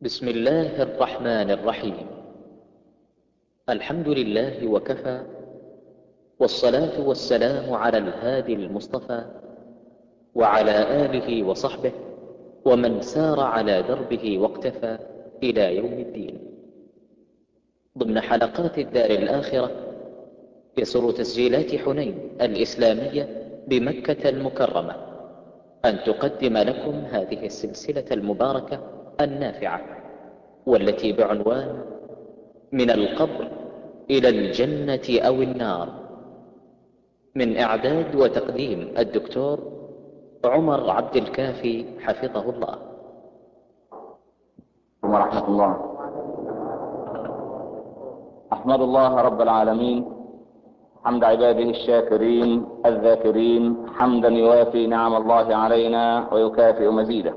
بسم الله الرحمن الرحيم الحمد لله وكفى والصلاة والسلام على الهادي المصطفى وعلى آله وصحبه ومن سار على دربه واقتفى إلى يوم الدين ضمن حلقات الدار الآخرة يسر تسجيلات حنين الإسلامية بمكة المكرمة أن تقدم لكم هذه السلسلة المباركة النافعة والتي بعنوان من القبر إلى الجنة أو النار من إعداد وتقديم الدكتور عمر عبد الكافي حفظه الله ورحمة الله أحمد الله رب العالمين حمد عباده الشاكرين الذاكرين حمدا يوافي نعم الله علينا ويكافئ مزيده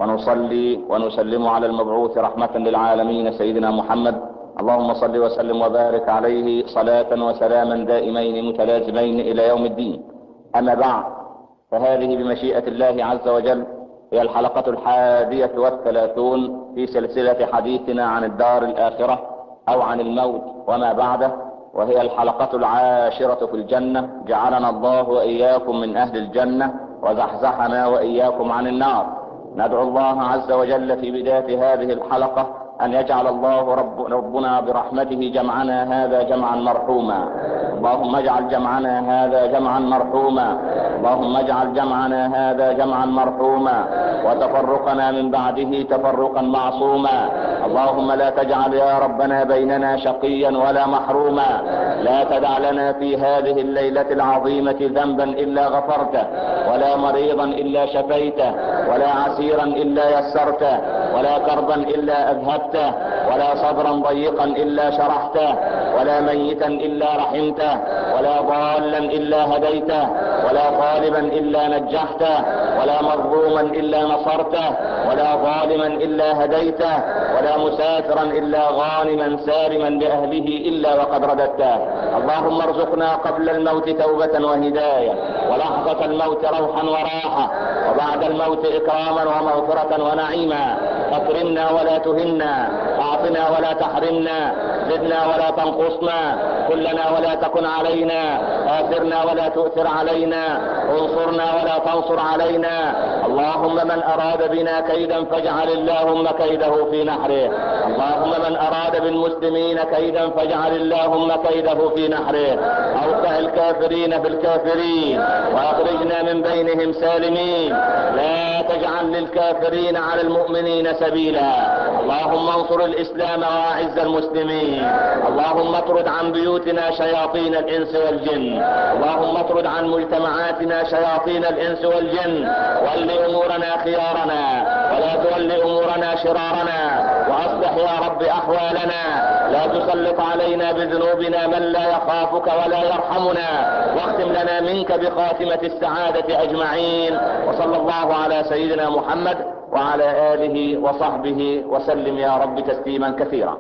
ونصلي ونسلم على المبعوث رحمة للعالمين سيدنا محمد اللهم صل وسلم وبارك عليه صلاة وسلاما دائمين متلازمين إلى يوم الدين أما بعد فهذه بمشيئة الله عز وجل هي الحلقة الحادية والثلاثون في سلسلة حديثنا عن الدار الآخرة أو عن الموت وما بعده وهي الحلقة العاشرة في الجنة جعلنا الله وإياكم من أهل الجنة وزحزحنا وإياكم عن النار ندعو الله عز وجل في بداية هذه الحلقة أن يجعل الله رب ربنا برحمته جمعنا هذا جمعا مرحوما اللهم اجعل جمعنا هذا جمعا مرحوما اللهم اجعل جمعنا هذا جمعا مرحوما وتفرقنا من بعده تفرقا معصوما اللهم لا تجعل يا ربنا بيننا شقيا ولا محروما لا تدع لنا في هذه الليلة العظيمة ذنبا إلا غفرته ولا مريضا إلا شفيته ولا عسيرا إلا يسرته ولا كربا إلا أذهبته ولا صدرا ضيقا إلا شرحته ولا ميتا إلا رحمته ولا ضالا إلا هديته ولا طالبا إلا نجحته ولا مظلوما إلا نصرته ولا ظالما إلا هديته ولا مسافرا إلا غانما سالما لأهله إلا وقد رددته اللهم ارزقنا قبل الموت توبة وهداية ولحظة الموت روحا وراحة وبعد الموت إكراما ومغفرة ونعيما اكرمنا ولا تهنا اعطنا ولا تحرمنا زدنا ولا تنقصنا كلنا ولا تكن علينا آثرنا ولا تؤثر علينا انصرنا ولا تنصر علينا اللهم من اراد بنا كيدا فاجعل اللهم كيده في نحره اللهم من اراد بالمسلمين كيدا فاجعل اللهم كيده في نحره اوقع الكافرين في الكافرين واخرجنا من بينهم سالمين لا تجعل للكافرين على المؤمنين سبيلا اللهم انصر الاسلام واعز المسلمين اللهم اطرد عن بيوتنا شياطين الانس والجن اللهم اطرد عن مجتمعاتنا شياطين الانس والجن ول امورنا خيارنا ولا تول امورنا شرارنا واصلح يا رب احوالنا لا تسلط علينا بذنوبنا من لا يخافك ولا يرحمنا واختم لنا منك بخاتمة السعادة اجمعين وصلى الله على سيدنا محمد وعلى آله وصحبه وسلم يا رب تسليما كثيرا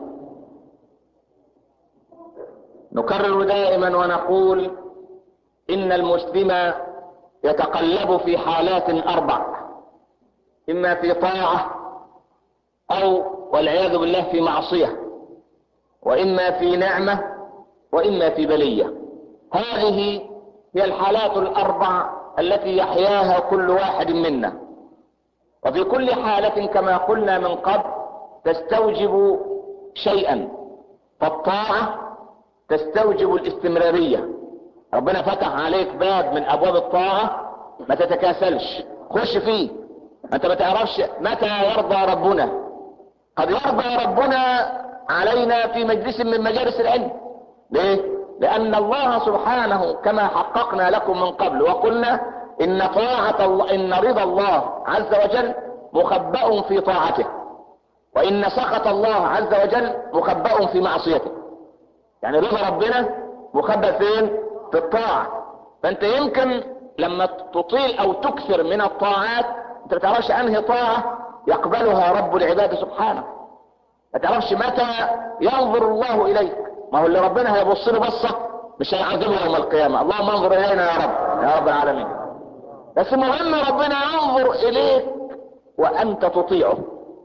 نكرر دائما ونقول إن المسلم يتقلب في حالات أربع إما في طاعة أو والعياذ بالله في معصية وإما في نعمة وإما في بلية هذه هي الحالات الأربع التي يحياها كل واحد منا وفي كل حالة كما قلنا من قبل تستوجب شيئا فالطاعة تستوجب الاستمرارية ربنا فتح عليك باب من ابواب الطاعة ما تتكاسلش خش فيه انت ما تعرفش متى يرضى ربنا قد يرضى ربنا علينا في مجلس من مجالس العلم ليه لان الله سبحانه كما حققنا لكم من قبل وقلنا ان طاعة الله ان رضا الله عز وجل مخبأ في طاعته وان سخط الله عز وجل مخبأ في معصيته يعني رضا ربنا مخبأ فين في الطاعة فانت يمكن لما تطيل او تكثر من الطاعات انت ما تعرفش انهي طاعة يقبلها رب العباد سبحانه ما تعرفش متى ينظر الله اليك ما هو اللي ربنا هيبص له بصة مش هيعذبه يوم القيامة اللهم انظر الينا يا رب يا رب العالمين بس المهم ربنا ينظر اليك وانت تطيعه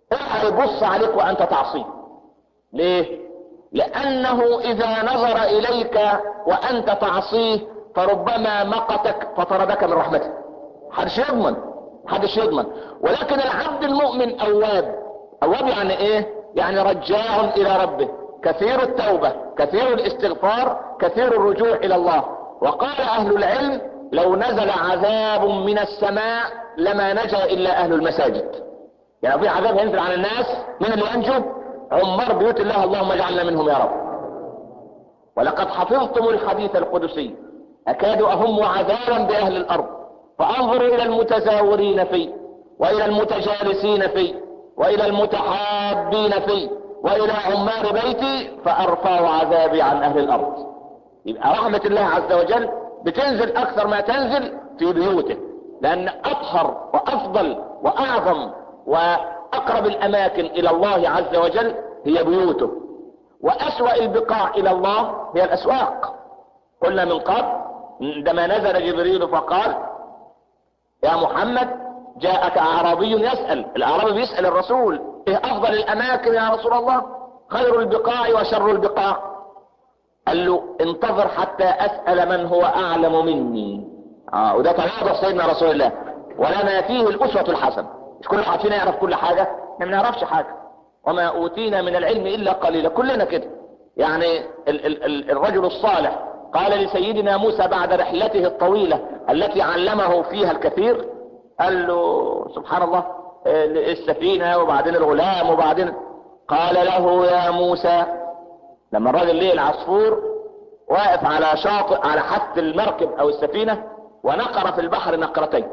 اوعى يبص عليك وانت تعصيه ليه لانه اذا نظر اليك وانت تعصيه فربما مقتك فطردك من رحمته محدش يضمن محدش يضمن ولكن العبد المؤمن اواب اواب يعني ايه يعني رجاع الى ربه كثير التوبة كثير الاستغفار كثير الرجوع الى الله وقال اهل العلم لو نزل عذاب من السماء لما نجا الا اهل المساجد يعني في عذاب ينزل على الناس من اللي ينجو عمار بيوت الله اللهم اجعلنا منهم يا رب ولقد حفظتم الحديث القدسي اكاد اهم عذابا باهل الارض فانظر الى المتزاورين فيه والى المتجالسين فيه والى المتحابين فيه والى عمار بيتي فارفع عذابي عن اهل الارض يبقى رحمة الله عز وجل بتنزل اكثر ما تنزل في بيوته لان اطهر وافضل واعظم واقرب الاماكن الى الله عز وجل هي بيوته واسوأ البقاع الى الله هي الاسواق قلنا من قبل عندما نزل جبريل فقال يا محمد جاءك اعرابي يسأل الاعرابي بيسأل الرسول ايه افضل الاماكن يا رسول الله خير البقاع وشر البقاع قال له انتظر حتى اسأل من هو اعلم مني اه وده تواضع سيدنا رسول الله ولنا فيه الاسوة الحسنة مش كل واحد فينا يعرف كل حاجة احنا ما نعرفش حاجة وما اوتينا من العلم الا قليلا كلنا كده يعني ال ال ال الرجل الصالح قال لسيدنا موسى بعد رحلته الطويلة التي علمه فيها الكثير قال له سبحان الله السفينة وبعدين الغلام وبعدين قال له يا موسى لما الراجل ليه العصفور واقف على شاطئ على حد المركب او السفينة ونقر في البحر نقرتين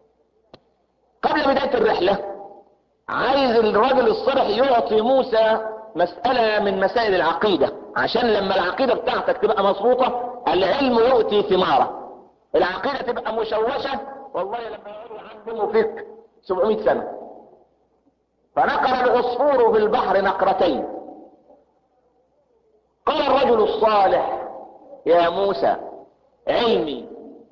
قبل بداية الرحلة عايز الراجل الصالح يعطي موسى مسألة من مسائل العقيدة عشان لما العقيدة بتاعتك تبقى مظبوطة العلم يؤتي ثمارة العقيدة تبقى مشوشة والله لما يعلموا فيك 700 سنة فنقر العصفور في البحر نقرتين قال الرجل الصالح يا موسى علمي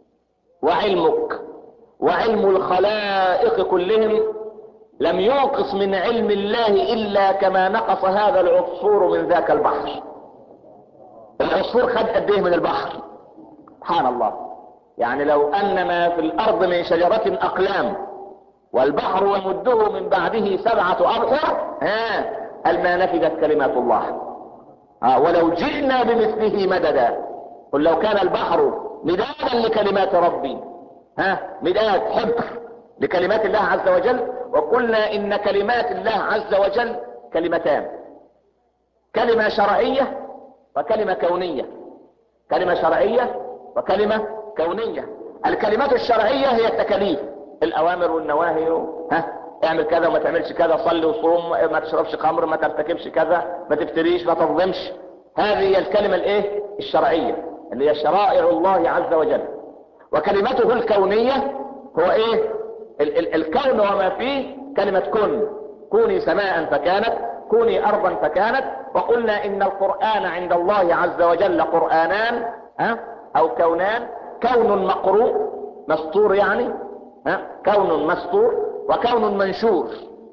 وعلمك وعلم الخلائق كلهم لم ينقص من علم الله الا كما نقص هذا العصفور من ذاك البحر العصفور خد قد ايه من البحر سبحان الله يعني لو ان ما في الارض من شجرة اقلام والبحر يمده من بعده سبعة ابحر ها هل ما نفدت كلمات الله آه ولو جئنا بمثله مددا قل لو كان البحر مدادا لكلمات ربي ها مداد حبر لكلمات الله عز وجل وقلنا ان كلمات الله عز وجل كلمتان كلمة شرعية وكلمة كونية كلمة شرعية وكلمة كونية الكلمات الشرعية هي التكاليف الاوامر والنواهي ها اعمل كذا وما تعملش كذا صلي وصوم ما تشربش خمر ما ترتكبش كذا ما تفتريش ما تظلمش هذه هي الكلمة الايه الشرعية اللي هي شرائع الله عز وجل وكلمته الكونية هو ايه ال ال الكون وما فيه كلمة كن كوني سماء فكانت كوني ارضا فكانت وقلنا ان القرآن عند الله عز وجل قرآنان ها او كونان كون مقروء مسطور يعني ها كون مسطور وكون منشور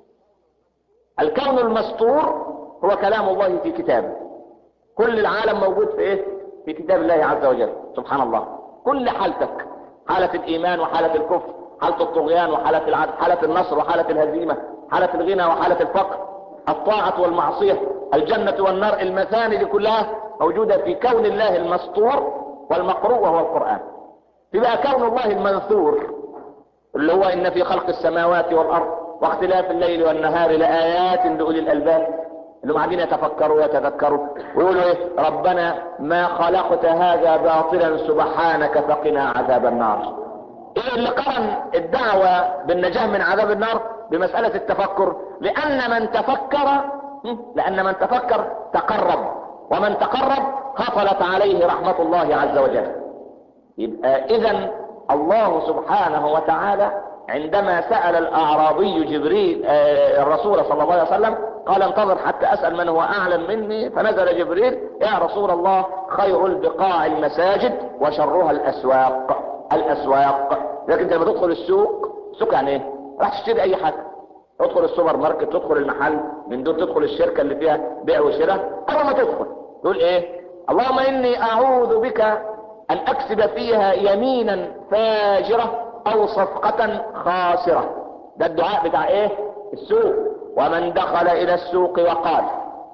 الكون المسطور هو كلام الله في كتابه كل العالم موجود في ايه في كتاب الله عز وجل سبحان الله كل حالتك حالة الايمان وحالة الكفر حالة الطغيان وحالة العدل حالة النصر وحالة الهزيمة حالة الغنى وحالة الفقر الطاعة والمعصية الجنة والنار المثاني دي كلها موجودة في كون الله المسطور والمقروء وهو القرآن في بقى كون الله المنثور اللي هو ان في خلق السماوات والارض واختلاف الليل والنهار لآيات لأولي الألباب اللي هم قاعدين يتفكروا ويتذكروا ويقولوا ايه ربنا ما خلقت هذا باطلا سبحانك فقنا عذاب النار ايه اللي قرن الدعوة بالنجاة من عذاب النار بمسألة التفكر لان من تفكر لان من تفكر تقرب ومن تقرب حصلت عليه رحمة الله عز وجل يبقى اذا الله سبحانه وتعالى عندما سأل الأعرابي جبريل آه الرسول صلى الله عليه وسلم قال انتظر حتى أسأل من هو أعلم مني فنزل جبريل يا رسول الله خير البقاع المساجد وشرها الأسواق الأسواق لكن انت لما تدخل السوق السوق يعني ايه راح تشتري أي حاجة تدخل السوبر ماركت تدخل المحل من دول تدخل الشركة اللي فيها بيع وشراء اول ما تدخل تقول ايه اللهم اني اعوذ بك ان اكسب فيها يمينا فاجرة او صفقة خاسرة ده الدعاء بتاع ايه السوق ومن دخل الى السوق وقال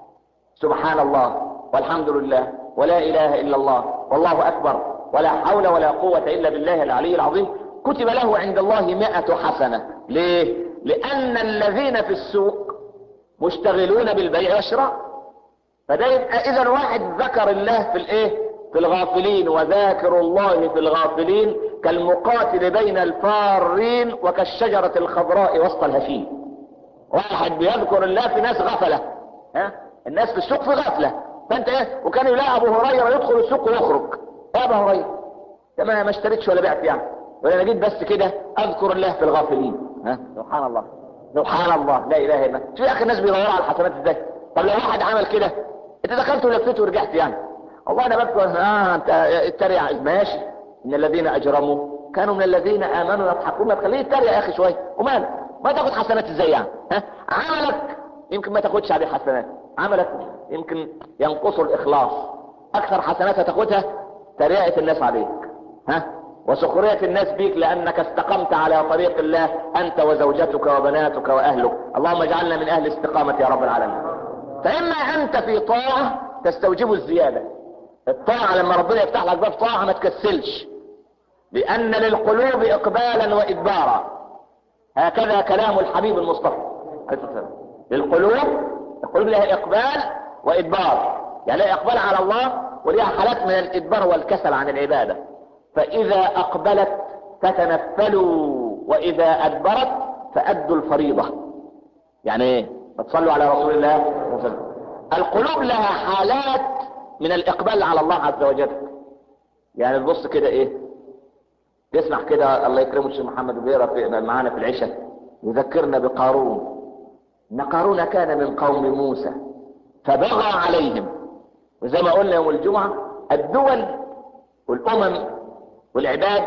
سبحان الله والحمد لله ولا اله الا الله والله اكبر ولا حول ولا قوة الا بالله العلي العظيم كتب له عند الله مئة حسنة ليه لان الذين في السوق مشتغلون بالبيع والشراء فده يبقى اذا واحد ذكر الله في الايه في الغافلين وذاكر الله في الغافلين كالمقاتل بين الفارين وكالشجرة الخضراء وسط الهشيم واحد بيذكر الله في ناس غفلة ها الناس في السوق في غفلة فانت ايه وكان يلاقي ابو هريرة يدخل السوق ويخرج يا ابو هريرة ما ما اشتريتش ولا بعت يعني ولا انا جيت بس كده اذكر الله في الغافلين ها سبحان الله سبحان الله لا اله الا الله شوف يا اخي الناس بيدوروا على الحسنات ازاي طب لو واحد عمل كده انت دخلت ولفيت ورجعت يعني والله انا بذكر اه انت اتريق ماشي ان الذين اجرموا كانوا من الذين امنوا يضحكون ما تخليه يتريق يا اخي شويه ومال ما تاخد حسنات ازاي يعني ها عملك يمكن ما تاخدش عليه حسنات عملك يمكن ينقصه الاخلاص اكثر حسنات هتاخدها تريقة الناس عليك ها وسخرية الناس بيك لانك استقمت على طريق الله انت وزوجتك وبناتك واهلك اللهم اجعلنا من اهل الاستقامة يا رب العالمين فاما انت في طاعة تستوجب الزيادة الطاعة لما ربنا يفتح لك باب طاعة ما تكسلش لان للقلوب اقبالا وادبارا هكذا كلام الحبيب المصطفى عليه الصلاة والسلام للقلوب القلوب لها اقبال وادبار يعني لها اقبال على الله ولها حالات من الادبار والكسل عن العبادة فاذا اقبلت فتنفلوا واذا ادبرت فادوا الفريضة يعني ايه تصلوا على رسول الله وسلم. القلوب لها حالات من الاقبال على الله عز وجل يعني تبص كده ايه تسمع كده الله يكرمه الشيخ محمد بيقرا في معانا في العشاء يذكرنا بقارون ان قارون كان من قوم موسى فبغى عليهم وزي ما قلنا يوم الجمعة الدول والامم والعباد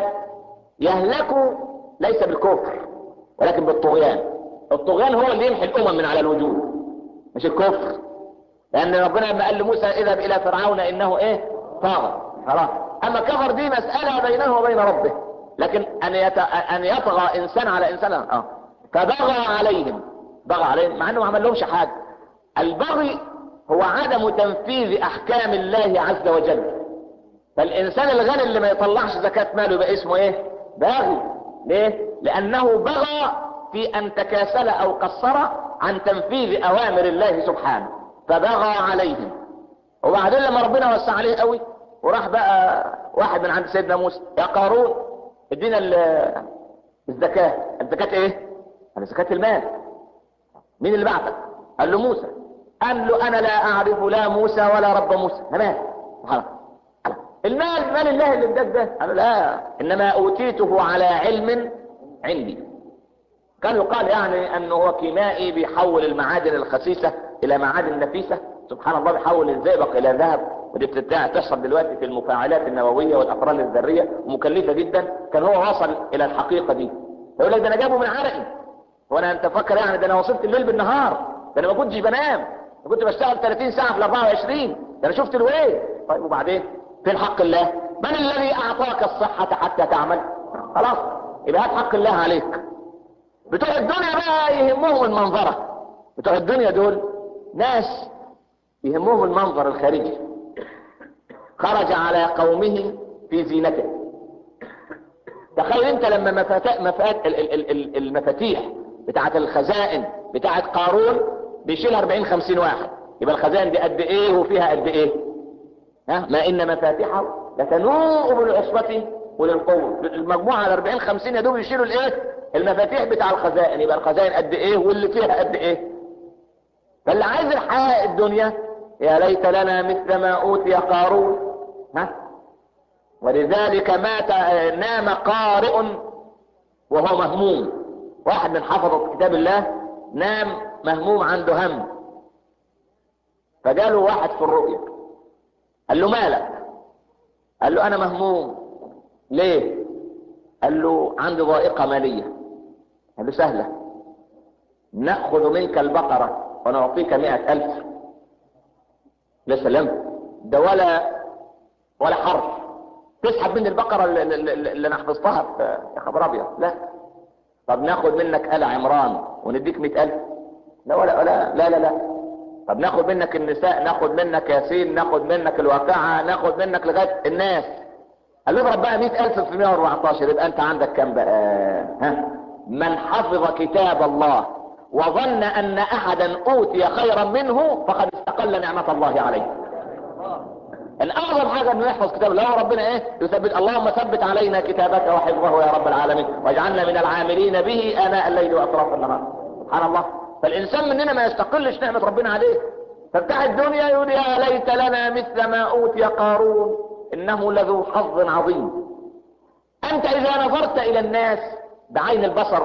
يهلكوا ليس بالكفر ولكن بالطغيان الطغيان هو اللي يمحي الامم من على الوجود مش الكفر لان ربنا لما قال لموسى اذهب الى فرعون انه ايه طاغى خلاص اما كفر دي مسألة بينه وبين ربه لكن ان يت... ان يطغى انسان على انسان اه فبغى عليهم بغى عليهم مع انه ما عمل لهمش حاجه البغي هو عدم تنفيذ احكام الله عز وجل فالانسان الغني اللي ما يطلعش زكاة ماله يبقى اسمه ايه باغي ليه لانه بغى في ان تكاسل او قصر عن تنفيذ اوامر الله سبحانه فبغى عليهم وبعدين لما ربنا وسع عليه قوي وراح بقى واحد من عند سيدنا موسى يا قارون ادينا الزكاة الزكاة ايه قال زكاة المال مين اللي بعتك قال له موسى قال له انا لا اعرف لا موسى ولا رب موسى مال خلاص المال مال الله اللي اداك ده قال له لا انما اوتيته على علم عندي كان يقال يعني انه هو كيمائي بيحول المعادن الخسيسة الى معادن نفيسة سبحان الله بيحول الزئبق الى ذهب ودي بتحصل دلوقتي في المفاعلات النووية والاقران الذرية ومكلفة جدا كان هو وصل الى الحقيقة دي يقول لك ده انا جابه من عرقي وانا انت فاكر يعني ده انا وصلت الليل بالنهار ده انا ما كنتش بنام انا كنت بشتغل 30 ساعة في ال 24 ده انا شفت الويل طيب وبعدين فين حق الله من الذي اعطاك الصحة حتى تعمل خلاص يبقى هات حق الله عليك بتوع الدنيا بقى يهمهم المنظرة بتوع الدنيا دول ناس يهمهم المنظر الخارجي خرج على قومه في زينته تخيل انت لما مفات... مفات... المفاتيح بتاعت الخزائن بتاعت قارون بيشيلها 40 50 واحد يبقى الخزائن دي قد ايه وفيها قد ايه ها ما ان مفاتيحه لتنوء بالعصبة وللقوة المجموعة ال 40 50 يا دوب يشيلوا الايه المفاتيح بتاع الخزائن يبقى الخزائن قد ايه واللي فيها قد ايه فاللي عايز الحياة الدنيا يا ليت لنا مثل ما اوتي قارون ها ولذلك مات نام قارئ وهو مهموم واحد من حفظة كتاب الله نام مهموم عنده هم فجاله واحد في الرؤيا قال له مالك قال له انا مهموم ليه قال له عندي ضائقة مالية قال له سهلة نأخذ منك البقرة ونعطيك مئة ألف يا سلام ده ولا ولا حرف تسحب من البقرة اللي, اللي, اللي انا حفظتها في- يا خبر ابيض لا طب ناخد منك آل عمران ونديك مئة ألف لا ولا ولا لا لا لا طب ناخد منك النساء ناخد منك ياسين ناخد منك الواقعة ناخد منك لغاية الناس قال له اضرب بقى 100000 في 114 يبقى انت عندك كام بقى ها من حفظ كتاب الله وظن ان احدا اوتي خيرا منه فقد استقل نعمة الله عليه الاعظم حاجة انه يحفظ كتاب الله ربنا ايه يثبت اللهم ثبت علينا كتابك وحفظه يا رب العالمين واجعلنا من العاملين به اناء الليل واطراف النهار سبحان الله فالانسان مننا ما يستقلش نعمة ربنا عليه فبتاع الدنيا يقول يا ليت لنا مثل ما اوتي قارون انه لذو حظ عظيم انت اذا نظرت الى الناس بعين البصر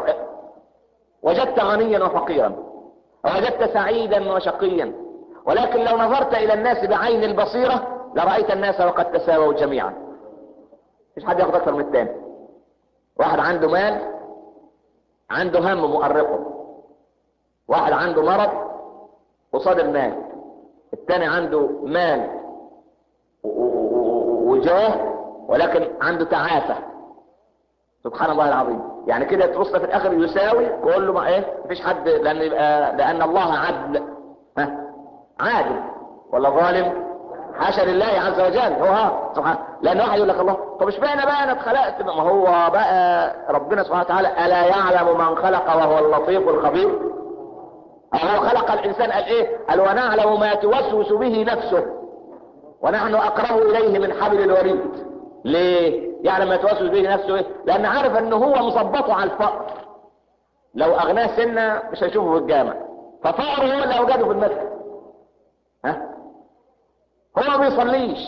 وجدت غنيا وفقيرا ووجدت سعيدا وشقيا ولكن لو نظرت الى الناس بعين البصيرة لرأيت الناس وقد تساووا جميعا مش حد ياخد اكثر من الثاني واحد عنده مال عنده هم مؤرقه واحد عنده مرض قصاد المال الثاني عنده مال و- و- و- وجاه ولكن عنده تعافى سبحان الله العظيم يعني كده تبص في الاخر يساوي كله ما ايه مفيش حد لان يبقى لان الله عدل ها عادل ولا ظالم حاشا لله عز وجل هو ها سبحان لان واحد يقول لك الله طب اشمعنى بقى انا اتخلقت ما هو بقى ربنا سبحانه وتعالى الا يعلم من خلق وهو اللطيف الخبير هو خلق الانسان قال ايه قال ونعلم ما توسوس به نفسه ونحن اقرب اليه من حبل الوريد ليه يعلم ما توسوس به نفسه ايه لان عارف ان هو مظبطه على الفقر لو اغناه سنه مش هيشوفه في الجامع ففقره هو اللي اوجده في المسجد ها هو ما بيصليش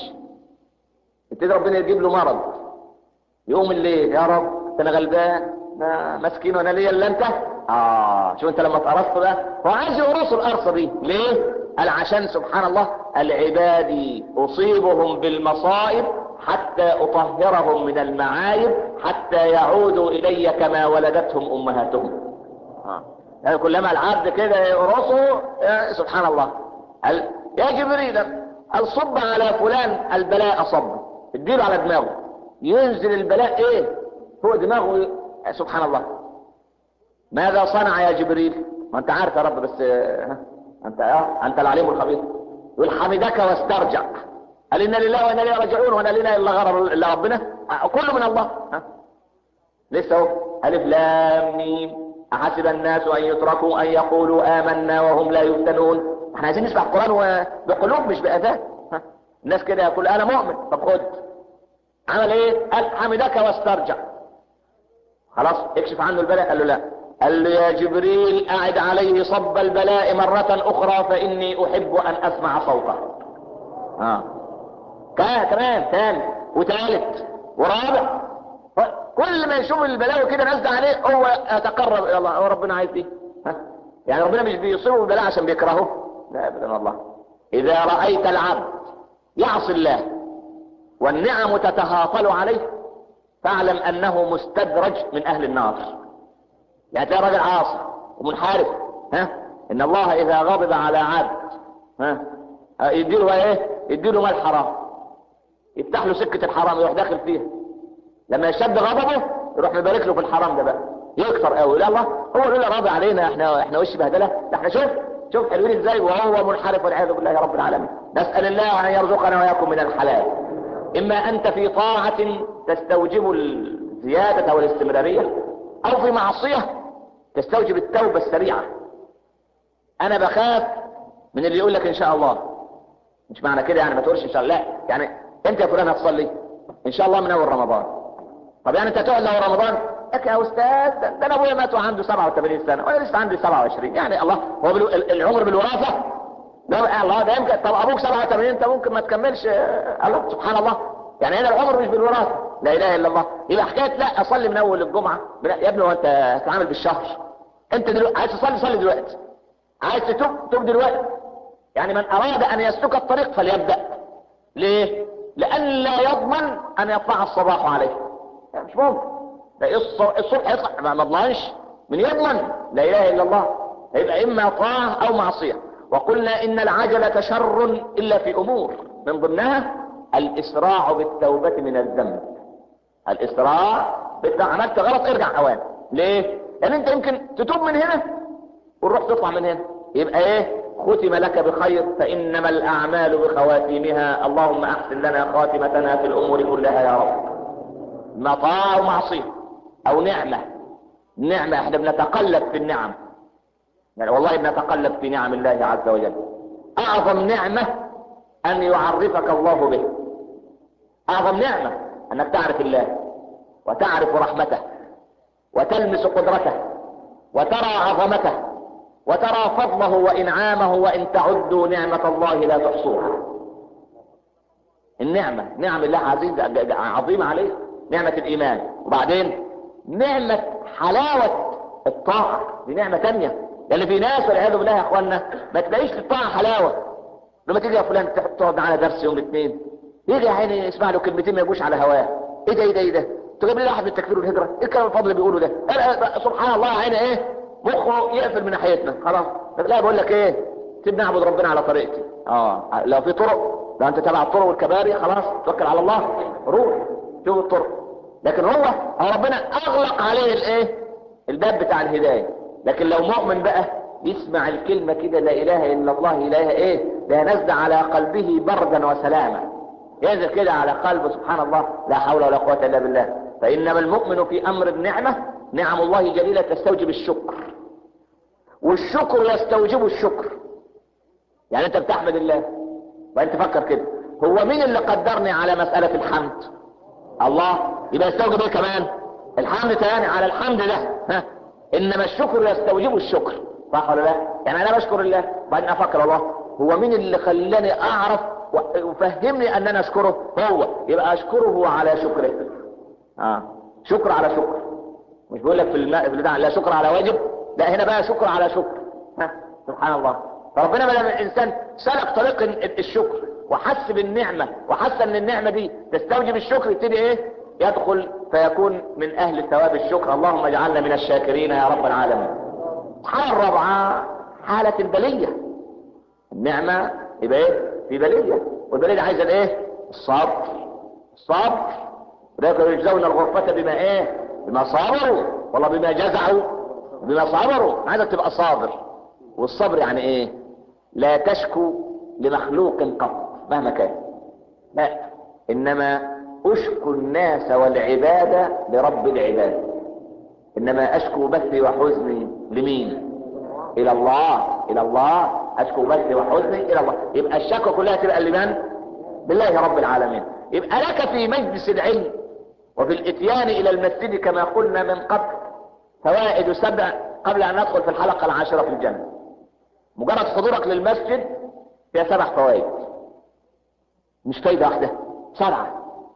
يبتدي ربنا يجيب له مرض يقوم الليل يا رب ده انا غلبان انا مسكين وانا ليا الا انت اه شوف انت لما اتقرصت بقى هو عايز يقرصوا القرصه دي ليه قال عشان سبحان الله العباد اصيبهم بالمصائب حتى اطهرهم من المعايب حتى يعودوا الي كما ولدتهم امهاتهم آه. يعني كلما العبد كده يقرصه يا سبحان الله قال يا جبريل قال صب على فلان البلاء صب اديله على دماغه ينزل البلاء ايه هو دماغه سبحان الله ماذا صنع يا جبريل ما انت عارف يا رب بس ها انت اه انت العليم الخبير يقول حمدك واسترجع قال انا لله وانا اليه راجعون وانا لنا الا غرر الا ربنا آه، كله من الله ها لسه اهو الف لام ميم احسب الناس ان يتركوا ان يقولوا امنا وهم لا يفتنون احنا عايزين نسمع القران و- بقلوب مش باذان ها؟ الناس كده يقول انا مؤمن طب خد عمل ايه قال حمدك واسترجع خلاص اكشف عنه البلاء قال له لا قال له يا جبريل اعد عليه صب البلاء مرة اخرى فاني احب ان اسمع صوته اه كمان كمان ثاني وثالث ورابع كل ما يشوف البلاوي كده نازل عليه هو يتقرب الى الله هو ربنا عايز ايه ها؟ يعني ربنا مش بيصيبه بالبلاء عشان بيكرهه لا ابدا والله اذا رايت العبد يعصي الله والنعم تتهاطل عليه فاعلم انه مستدرج من اهل النار يعني تلاقي راجل عاصي ومنحرف ها ان الله اذا غضب على عبد ها ها، يديله بقى ايه يديله مال حرام يفتح له سكه الحرام يروح داخل فيها لما يشد غضبه يروح مبارك له في الحرام ده بقى يكثر قوي لا الله هو اللي راضي علينا احنا احنا وش بهدله ده احنا شوف شوف حلوين ازاي وهو منحرف والعياذ بالله يا رب العالمين نسال الله ان يرزقنا واياكم من الحلال اما انت في طاعه تستوجب الزياده والاستمراريه او في معصيه تستوجب التوبه السريعه انا بخاف من اللي يقول لك ان شاء الله مش معنى كده يعني ما تقولش ان شاء الله لا يعني انت يا فلان هتصلي ان شاء الله من اول رمضان طب يعني انت تقعد له رمضان لك يا استاذ ده ده انا ابويا مات وعنده 87 سنه وانا لسه عندي 27 يعني الله هو بالو... ال- العمر بالوراثه ده الله ده يمكن طب ابوك 87 انت ممكن ما تكملش آه، الله سبحان الله يعني هنا العمر مش بالوراثه لا اله الا الله يبقى حكايه لا اصلي من اول الجمعه لا يا ابني هو انت هتتعامل بالشهر انت دلوقتي عايز تصلي صلي دلوقتي عايز تتوب توب دلوقتي يعني من اراد ان يسلك الطريق فليبدا ليه لان لا يضمن ان يطلع الصباح عليه يعني مش ممكن ده الص- الصبح يطلع ما ما اضمنش من يضمن لا اله الا الله هيبقى اما طاعة او معصية وقلنا ان العجلة شر الا في امور من ضمنها الاسراع بالتوبة من الذنب الاسراع بالتوبة عملت غلط ارجع اوان ليه لان انت يمكن تتوب من هنا والروح تطلع من هنا يبقى ايه ختم لك بخير فانما الاعمال بخواتيمها اللهم احسن لنا خاتمتنا في الامور كلها يا رب مطاع او معصية او نعمة نعمة احنا بنتقلب في النعم يعني والله بنتقلب في نعم الله عز وجل اعظم نعمة ان يعرفك الله به اعظم نعمة انك تعرف الله وتعرف رحمته وتلمس قدرته وترى عظمته وترى فضله وانعامه وان تعدوا نعمة الله لا تحصوها النعمة نعم الله عزيزة عظيمة عليه نعمة الايمان وبعدين نعمة حلاوة الطاعة دي نعمة تانية لان في ناس والعياذ بالله يا اخوانا ما تلاقيش للطاعة حلاوة لما تيجي يا فلان تقعد معانا درس يوم الاثنين يجي يا عيني يسمع له كلمتين ما يجوش على هواه ايه ده ايه ده ايه ده تجيب لي واحد من التكفير والهجرة ايه الكلام الفضل اللي بيقوله ده أنا سبحان الله عيني ايه مخه يقفل من ناحيتنا خلاص لا بقول لك ايه سيبني اعبد ربنا على طريقتي اه لو في طرق لو انت تبع الطرق والكباري خلاص توكل على الله روح شوف الطرق لكن هو هو ربنا اغلق عليه الايه الباب بتاع الهدايه لكن لو مؤمن بقى يسمع الكلمه كده لا اله الا الله اله ايه لا نزل على قلبه بردا وسلاما ينزل كده على قلبه سبحان الله لا حول ولا قوه الا بالله فانما المؤمن في امر النعمه نعم الله جليله تستوجب الشكر والشكر يستوجب الشكر يعني انت بتحمد الله وانت تفكر كده هو مين اللي قدرني على مساله الحمد الله يبقى يستوجب ايه كمان الحمد تاني على الحمد ده ها انما الشكر يستوجب الشكر صح ولا لا يعني انا بشكر الله بعدين افكر الله هو مين اللي خلاني اعرف وفهمني ان انا اشكره هو يبقى اشكره على شكره اه شكر على شكر مش بيقول لك في الماء في البتاع لا شكر على واجب لا هنا بقى شكر على شكر ها سبحان الله فربنا ما دام الانسان سلك طريق الشكر وحس بالنعمه وحس ان النعمه دي تستوجب الشكر يبتدي ايه يدخل فيكون من اهل ثواب الشكر اللهم اجعلنا من الشاكرين يا رب العالمين الحالة الرابعة حالة البلية النعمة يبقى ايه في بلية والبلية دي عايزة الايه الصبر الصبر ولكن يجزون الغرفة بما ايه بما صبروا والله بما جزعوا بما صبروا عايزك تبقى صابر والصبر يعني ايه لا تشكو لمخلوق قط مهما كان لا انما اشكو الناس والعباد لرب العباد انما اشكو بثي وحزني لمين الى الله الى الله اشكو بثي وحزني الى الله يبقى الشكوى كلها تبقى لمن بالله رب العالمين يبقى لك في مجلس العلم وفي الاتيان الى المسجد كما قلنا من قبل فوائد سبع قبل ان ندخل في الحلقة العاشرة في الجنة مجرد حضورك للمسجد فيها سبع فوائد مش فايدة واحدة سبعة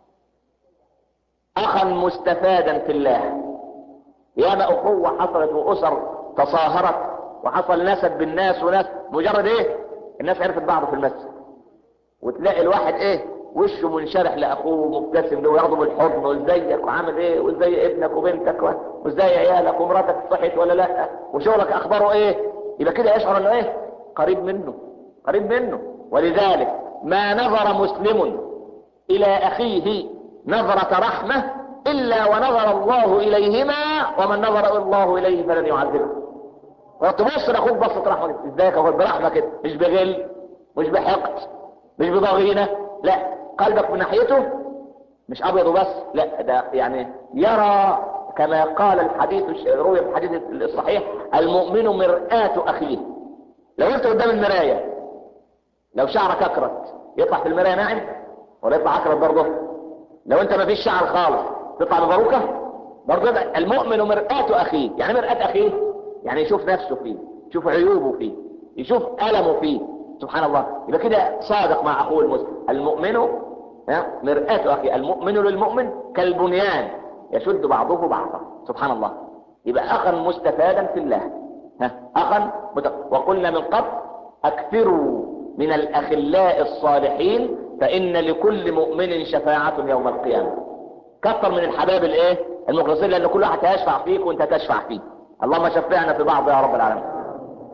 اخا مستفادا في الله ياما اخوة حصلت واسر تصاهرت وحصل نسب بالناس وناس مجرد ايه الناس عرفت بعض في المسجد وتلاقي الواحد ايه وشه منشرح لاخوه مبتسم له وياخده بالحضن وازيك وعامل ايه وازاي ابنك وبنتك وازاي عيالك ومراتك صحت ولا لا وشغلك اخباره ايه يبقى كده يشعر انه ايه قريب منه قريب منه ولذلك ما نظر مسلم الى اخيه نظرة رحمة الا ونظر الله اليهما ومن نظر الله اليه فلن يعذبه وتبص لاخوك بصة رحمة ازيك اخوك برحمة كده مش بغل مش بحقد مش بضغينة لا قلبك من ناحيته مش ابيض وبس لا ده يعني يرى كما قال الحديث روي في الحديث الصحيح المؤمن مرآة اخيه لو انت قدام المراية لو شعرك اكرت يطلع في المراية ناعم ولا يطلع اكرت برضه لو انت ما فيش شعر خالص تطلع بباروكة برضه المؤمن مرآة اخيه يعني مرآة اخيه يعني يشوف نفسه فيه يشوف عيوبه فيه يشوف ألمه فيه سبحان الله يبقى كده صادق مع اخوه المسلم المؤمن مرآة اخي المؤمن للمؤمن كالبنيان يشد بعضه بعضا سبحان الله يبقى اخا مستفادا في الله ها اخا مت... وقلنا من قبل اكثروا من الاخلاء الصالحين فان لكل مؤمن شفاعة يوم القيامة كثر من الحباب الايه المخلصين لان كل واحد هيشفع فيك وانت تشفع فيه اللهم شفعنا في بعض يا رب العالمين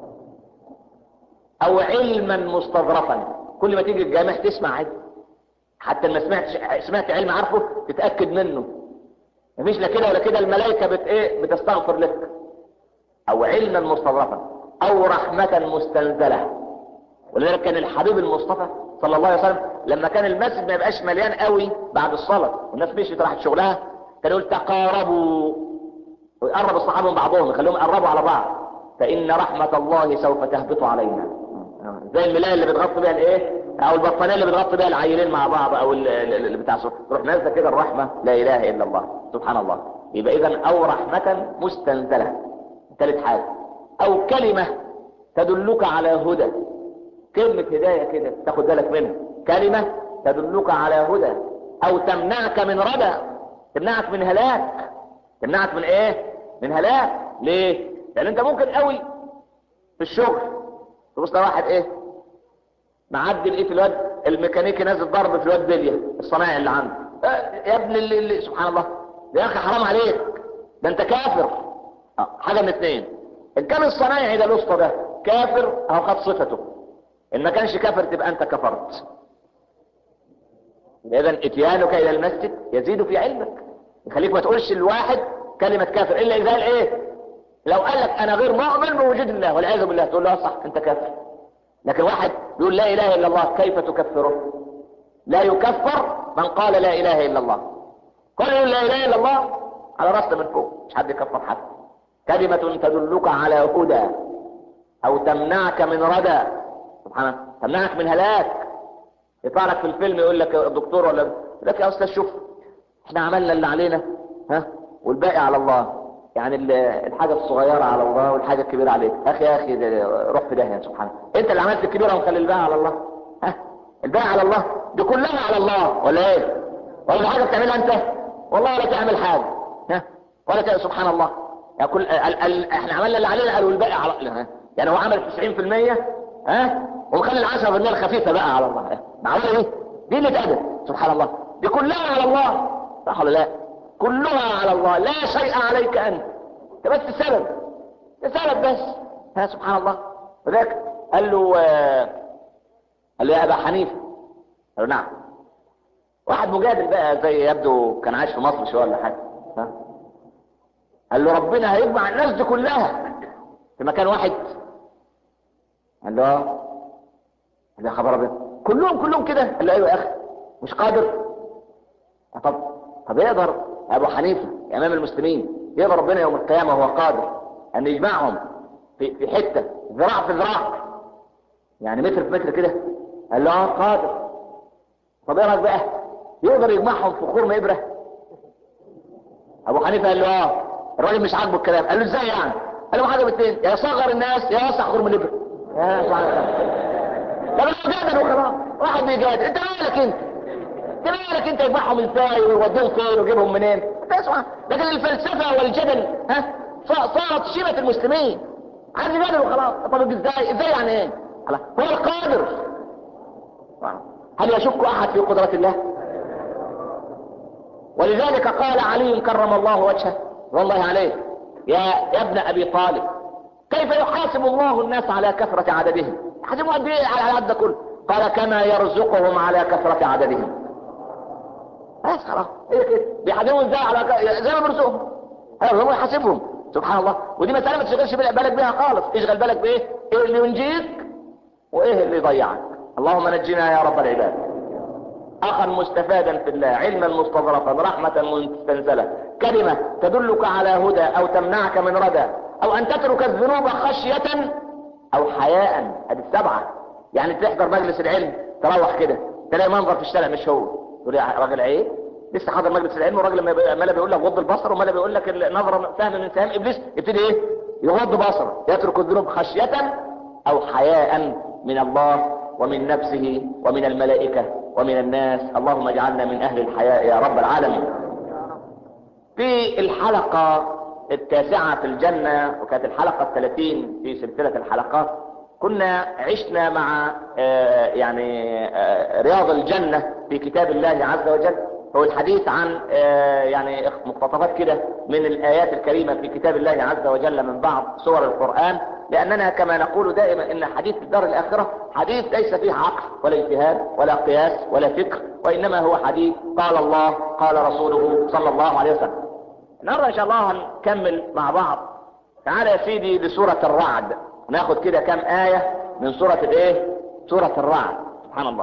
او علما مستظرفا كل ما تيجي الجامع تسمع عادي حتى ما سمعتش سمعت علم عارفه تتاكد منه مفيش لا كده ولا كده الملائكه بت ايه بتستغفر لك او علما مستظرفا او رحمه مستنزله ولذلك كان الحبيب المصطفى صلى الله عليه وسلم لما كان المسجد ما يبقاش مليان قوي بعد الصلاه والناس مشيت راحت شغلها كان يقول تقاربوا ويقرب الصحابه من بعضهم يخليهم يقربوا على بعض فان رحمه الله سوف تهبط علينا زي الملايه اللي بتغطي بيها الايه او البطانيه اللي بتغطي بيها العيلين مع بعض او ال- ال- اللي بتاع صوت تروح نازله كده الرحمه لا اله الا الله سبحان الله يبقى اذا او رحمه مستنزله ثالث حاجه او كلمه تدلك على هدى كلمه هدايه كده تاخد بالك منها كلمه تدلك على هدى او تمنعك من ردى تمنعك من هلاك تمنعك من ايه من هلاك ليه لان انت ممكن قوي في الشغل تبص ده واحد ايه معدل ايه في الواد الميكانيكي نازل ضرب في الواد بليه الصنايعي اللي عنده آه يا ابن اللي, اللي سبحان الله يا اخي حرام عليك ده انت كافر آه حاجه من اثنين ان كان الصنايعي ده الاسطى ده كافر اهو خد صفته ان ما كانش كافر تبقى انت كفرت اذا اتيانك الى المسجد يزيد في علمك يخليك ما تقولش الواحد كلمه كافر الا اذا قال ايه لو قال لك انا غير مؤمن بوجود الله والعياذ بالله تقول له صح انت كافر لكن واحد يقول لا اله الا الله كيف تكفره لا يكفر من قال لا اله الا الله كل يقول لا اله الا الله على راسنا من فوق مش حد يكفر حد كلمة تدلك على هدى او تمنعك من ردى سبحان الله تمنعك من هلاك يطلع لك في الفيلم يقول لك الدكتور ولا يقول لك يا استاذ شوف احنا عملنا اللي علينا ها والباقي على الله يعني ال- الحاجة الصغيرة على الله والحاجة الكبيرة عليك اخي يا اخي ده روح في داهية سبحان الله انت اللي عملت الكبيرة ومخلي الباقي على الله ها الباقي على الله دي كلها على الله ولا ايه ولا دي حاجة بتعملها انت والله ولا تعمل حاجة ها ولا تعمل سبحان الله يعني كل ال ال احنا عملنا اللي علينا قالوا الباقي على ها يعني هو عمل 90% ها ومخلي ال 10% الخفيفة بقى على الله ها؟ معقولة ايه دي اللي تقدر سبحان الله دي كلها على الله صح ولا لا كلها على الله لا شيء عليك انت انت بس السبب السبب بس ها سبحان الله وذاك قال له آه، قال له يا ابا حنيفه قال له نعم واحد مجادل بقى زي يبدو كان عايش في مصر شويه ولا حاجه ها قال له ربنا هيجمع الناس دي كلها في مكان واحد قال له آه. قال له يا خبر ابيض كلهم كلهم كده قال له ايوه يا اخي مش قادر طب طب يقدر ابو حنيفه امام المسلمين يقدر ربنا يوم القيامه وهو قادر ان يجمعهم في في حته ذراع في ذراع يعني متر في متر كده قال له اه قادر طب ايه رايك بقى يقدر يجمعهم في خرم ابره ابو حنيفه قال له اه الراجل مش عاجبه الكلام قال له ازاي يعني قال له حاجه باثنين يا صغر الناس يا وسع خرم الابره يا سبحان الله طب انا جادل وخلاص واحد بيجادل انت مالك انت انت مالك انت يجمعهم ازاي ويوديهم فين ويجيبهم منين انت اسمع لكن الفلسفه والجدل ها ص- صارت شيمه المسلمين عايز يجادل وخلاص طب ازاي ازاي يعني ايه خلاص. هو القادر هل يشك احد في قدره الله ولذلك قال علي كرم الله وجهه والله عليه يا يا ابن ابي طالب كيف يحاسب الله الناس على كثرة عددهم يحاسبهم قد ايه على العدد ده كله قال كما يرزقهم على كثرة عددهم بس خلاص هي كده بيحاسبهم ازاي على ك... زي ما بيرزقهم ايوه هو يحاسبهم سبحان الله ودي مسألة ما تشغلش بالك بيها خالص اشغل بالك بايه ايه اللي ينجيك وايه اللي يضيعك اللهم نجنا يا رب العباد اخا مستفادا في الله علما مستظرفا رحمة مستنزلة كلمة تدلك على هدى او تمنعك من ردى او ان تترك الذنوب خشية او حياء ادي السبعة يعني تحضر مجلس العلم تروح كده تلاقي منظر في الشارع مش هو تقول يا راجل عيب لسه حاضر مجلس العلم والراجل لما بي- ما لا بيقول لك غض البصر وما لا بيقول لك النظره سهم من سهام ابليس يبتدي ايه يغض بصره يترك الذنوب خشيه او حياء من الله ومن نفسه ومن الملائكه ومن الناس اللهم اجعلنا من اهل الحياء يا رب العالمين في الحلقة التاسعة في الجنة وكانت الحلقة الثلاثين في سلسلة الحلقات كنا عشنا مع آه، يعني آه، رياض الجنة في كتاب الله عز وجل هو الحديث عن آه، يعني مقتطفات كده من الآيات الكريمة في كتاب الله عز وجل من بعض سور القرآن لاننا كما نقول دائما ان حديث الدار الاخره حديث ليس فيه عقل ولا اجتهاد ولا قياس ولا فكر وانما هو حديث قال الله قال رسوله صلى الله عليه وسلم النهارده ان شاء الله هنكمل مع بعض تعال يا سيدي لسوره الرعد ناخد كده كام ايه من سوره الايه سوره الرعد سبحان الله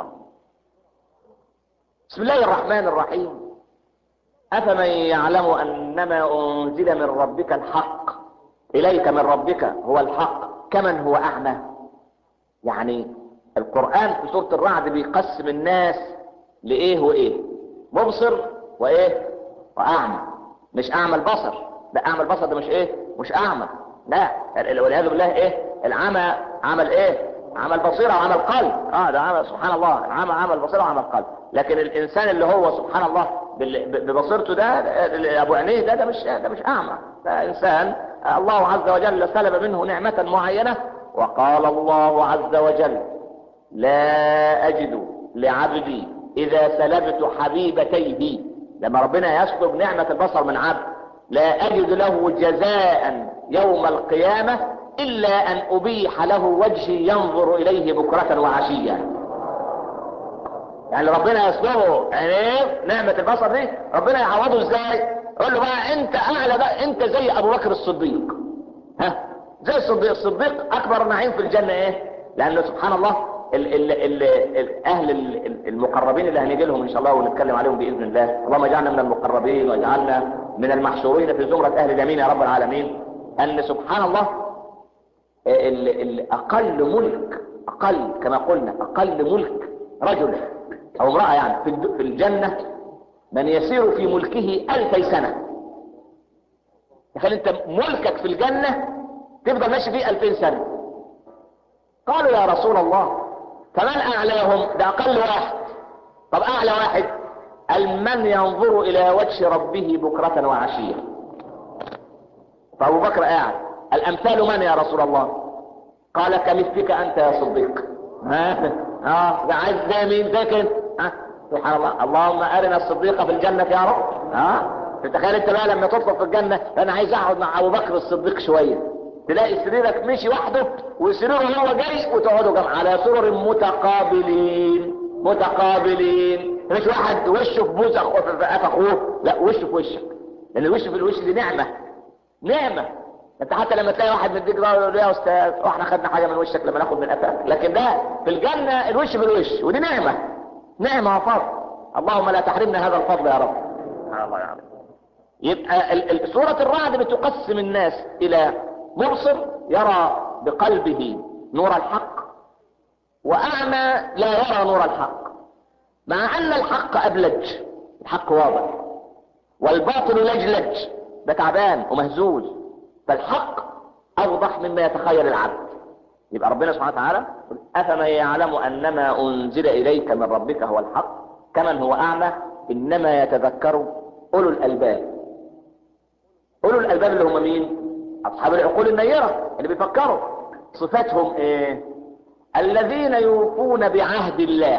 بسم الله الرحمن الرحيم أفمن يعلم أنما أنزل من ربك الحق إليك من ربك هو الحق كمن هو أعمى يعني القرآن في سورة الرعد بيقسم الناس لإيه وإيه مبصر وإيه وأعمى مش أعمى البصر لا أعمى البصر ده مش إيه مش أعمى لا والعياذ بالله إيه العمى عمل إيه عمل بصيرة وعمل قلب اه ده عمل سبحان الله العمى عمل بصيرة وعمل قلب لكن الانسان اللي هو سبحان الله ببصيرته ده ابو عينيه ده ده مش ده مش اعمى ده انسان الله عز وجل سلب منه نعمة معينة وقال الله عز وجل لا اجد لعبدي اذا سلبت حبيبتيه لما ربنا يسلب نعمة البصر من عبد لا اجد له جزاء يوم القيامة الا ان ابيح له وجهي ينظر اليه بكرة وعشية يعني ربنا يسلبه عينيه نعمة البصر دي ربنا يعوضه ازاي يقول له بقى انت اعلى بقى انت زي ابو بكر الصديق ها زي الصديق الصديق اكبر نعيم في الجنة ايه لانه سبحان الله ال ال ال ال اهل المقربين اللي هنيجي لهم ان شاء الله ونتكلم عليهم باذن الله اللهم اجعلنا من المقربين واجعلنا من المحشورين في زمرة اهل اليمين يا رب العالمين ان سبحان الله ال ال اقل ملك اقل كما قلنا اقل ملك رجل او امرأة يعني في الجنة من يسير في ملكه الفي سنة تخيل انت ملكك في الجنة تفضل ماشي فيه الفين سنة قالوا يا رسول الله فمن اعلاهم ده اقل واحد طب اعلى واحد قال من ينظر الى وجه ربه بكرة وعشية فابو بكر قاعد الامثال من يا رسول الله قال كمثلك انت يا صديق ها اه ده عايز زي مين زي كده ها سبحان الله اللهم ارنا الصديق في الجنة يا رب ها تتخيل انت بقى لما تطلب في الجنة انا عايز اقعد مع ابو بكر الصديق شوية تلاقي سريرك مشي وحده وسريره هو جاي وتقعدوا جنب على سرر متقابلين متقابلين مش واحد وشه في بوز في اخوه لا وشه في وشك لان الوش في الوش دي نعمة نعمة انت حتى لما تلاقي واحد مديك ظهره يقول يا استاذ واحنا خدنا حاجه من وشك لما ناخد من قفاك لكن ده في الجنه الوش بالوش ودي نعمه نعمه وفضل اللهم لا تحرمنا هذا الفضل يا رب الله يعلم يبقى ال- ال- سوره الرعد بتقسم الناس الى مبصر يرى بقلبه نور الحق واعمى لا يرى نور الحق مع ان الحق ابلج الحق واضح والباطل لجلج ده تعبان ومهزوز فالحق اوضح مما يتخيل العبد يبقى ربنا سبحانه وتعالى افمن يعلم انما انزل اليك من ربك هو الحق كمن هو اعمى انما يتذكر اولو الالباب اولو الالباب اللي هم مين اصحاب العقول النيرة اللي بيفكروا صفاتهم ايه الذين يوفون بعهد الله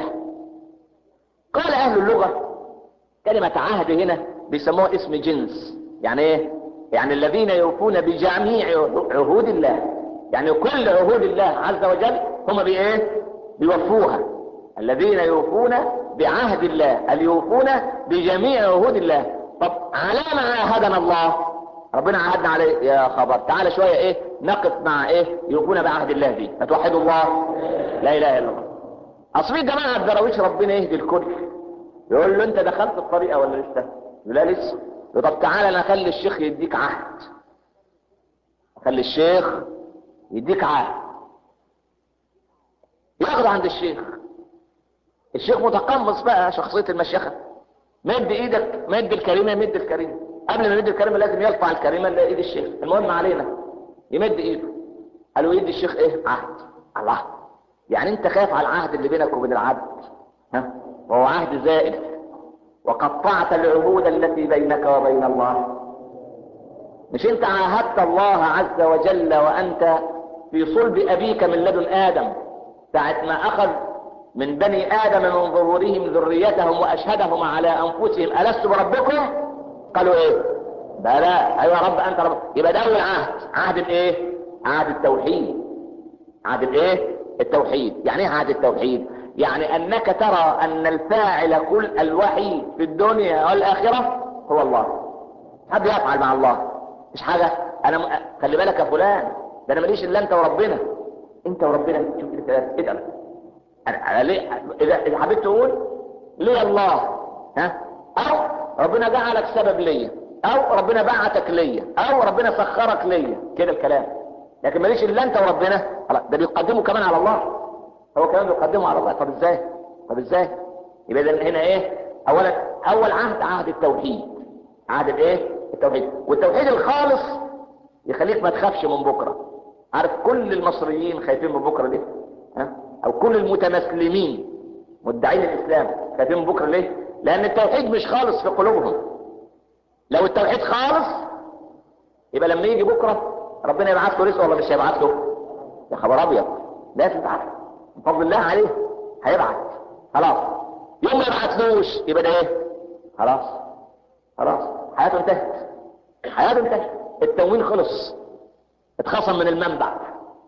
قال اهل اللغة كلمة عهد هنا بيسموها اسم جنس يعني ايه يعني الذين يوفون بجميع عهود الله يعني كل عهود الله عز وجل هم بايه بيوفوها الذين يوفون بعهد الله اليوفون بجميع عهود الله طب على ما عاهدنا الله ربنا عهدنا عليه يا خبر تعالى شوية ايه نقف مع ايه يوفون بعهد الله دي فتوحدوا الله لا اله الا الله اصل في جماعة الدراويش ربنا يهدي الكل يقول له انت دخلت الطريقة ولا لسه يقول لا لسه يقول طب تعالى انا اخلي الشيخ يديك عهد اخلي الشيخ يديك عهد ياخد عند الشيخ الشيخ متقمص بقى شخصية المشيخة مد ايدك مد الكريمة مد الكريمة قبل ما يمد الكريمة لازم يرفع الكريمة لايد الشيخ المهم علينا يمد ايده قالوا يدي الشيخ ايه عهد الله يعني انت خايف على العهد اللي بينك وبين العبد ها وهو عهد زائد وقطعت العهود التي بينك وبين الله مش انت عاهدت الله عز وجل وانت في صلب ابيك من لدن ادم ساعة ما اخذ من بني ادم من ظهورهم ذريتهم واشهدهم على انفسهم الست بربكم قالوا ايه بلى ايوه يا رب انت رب يبقى ده اول عهد عهد الايه عهد التوحيد عهد الايه التوحيد يعني ايه عهد التوحيد يعني انك ترى ان الفاعل كل الوحيد في الدنيا والاخرة هو الله حد يفعل مع الله مش حاجة انا م... خلي بالك يا فلان ده انا ماليش الا انت وربنا انت وربنا شوف كده ادعم انا أنا ليه اذا اذا حبيت تقول ليه الله ها او ربنا جعلك سبب ليا او ربنا بعتك ليا او ربنا سخرك ليا كده الكلام لكن ماليش الا انت وربنا خلاص ده بيقدمه كمان على الله هو كمان بيقدمه على الله طب ازاي طب ازاي يبقى ده هنا ايه اولا اول عهد عهد التوحيد عهد الايه التوحيد والتوحيد الخالص يخليك ما تخافش من بكره عارف كل المصريين خايفين من بكره ليه ها او كل المتمسلمين مدعين الاسلام خايفين من بكره ليه لان التوحيد مش خالص في قلوبهم لو التوحيد خالص يبقى لما يجي بكره ربنا يبعث له رزق ولا مش هيبعث له يا خبر ابيض لازم يبعث بفضل الله عليه هيبعث خلاص يوم ما يبعثلوش يبقى ده ايه خلاص خلاص حياته انتهت حياته انتهت التموين خلص اتخصم من المنبع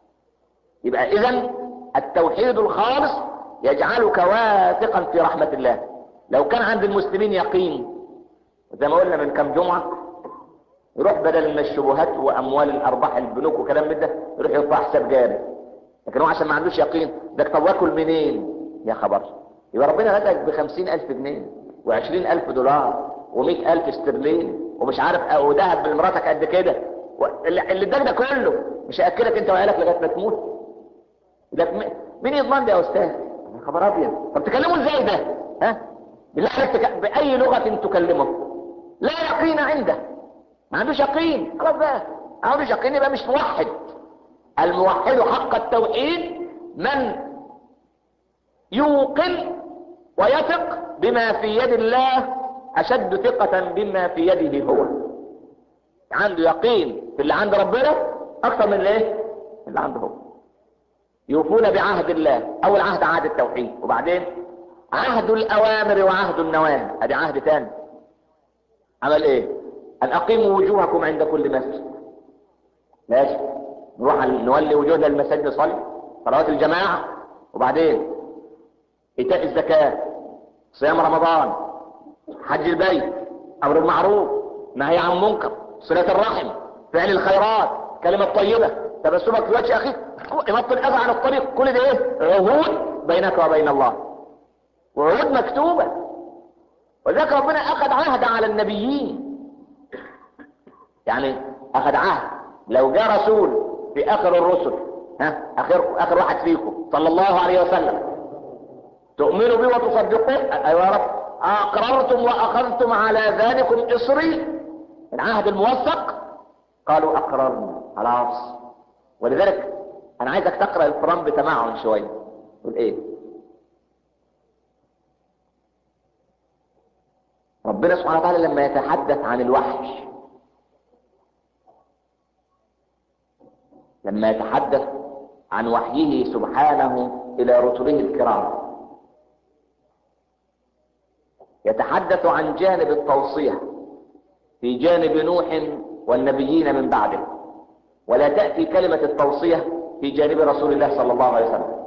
يبقى اذا التوحيد الخالص يجعلك واثقا في رحمة الله لو كان عند المسلمين يقين زي ما قلنا من كم جمعة يروح بدل من الشبهات واموال الارباح البنوك وكلام من ده يروح يرفع حساب جاري لكن هو عشان ما عندوش يقين ده طب واكل منين يا خبر يبقى ربنا رزقك بخمسين الف جنيه وعشرين الف دولار ومئة الف استرلين ومش عارف وذهب بمراتك قد كده اللي اداك ده كله مش هياكلك انت وعيالك لغايه ما تموت ده مين يضمن ده يا استاذ يا خبر ابيض طب تكلمه ازاي ده ها بالله عليك تك... باي لغه تكلمه لا يقين عنده ما عندوش يقين خلاص بقى ما عندوش يقين يبقى مش موحد الموحد حق التوحيد من يوقن ويثق بما في يد الله اشد ثقة بما في يده هو عنده يقين في اللي عند ربنا اكثر من الايه اللي عنده هو يوفون بعهد الله اول عهد عهد التوحيد وبعدين عهد الاوامر وعهد النواهي ادي عهد تاني عمل ايه ان اقيموا وجوهكم عند كل مسجد ماشي نروح نولي وجوهنا المساجد نصلي صلوات الجماعة وبعدين ايتاء الزكاة صيام رمضان حج البيت امر المعروف نهي عن منكر صلة الرحم فعل الخيرات كلمة طيبة تبسمك في وجه اخيك امط الاذى عن الطريق كل ده ايه عهود بينك وبين الله وعهود مكتوبة ولذلك ربنا اخذ عهد على النبيين يعني اخذ عهد لو جاء رسول في اخر الرسل ها اخر اخر واحد فيكم صلى الله عليه وسلم تؤمنوا به وتصدقوه ايوه يا رب اقررتم واخذتم على ذلكم اصري العهد الموثق قالوا اقررنا خلاص ولذلك انا عايزك تقرا القران بتمعن شويه تقول ايه ربنا سبحانه وتعالى لما يتحدث عن الوحي لما يتحدث عن وحيه سبحانه الى رسله الكرام يتحدث عن جانب التوصية في جانب نوح والنبيين من بعده ولا تأتي كلمة التوصية في جانب رسول الله صلى الله عليه وسلم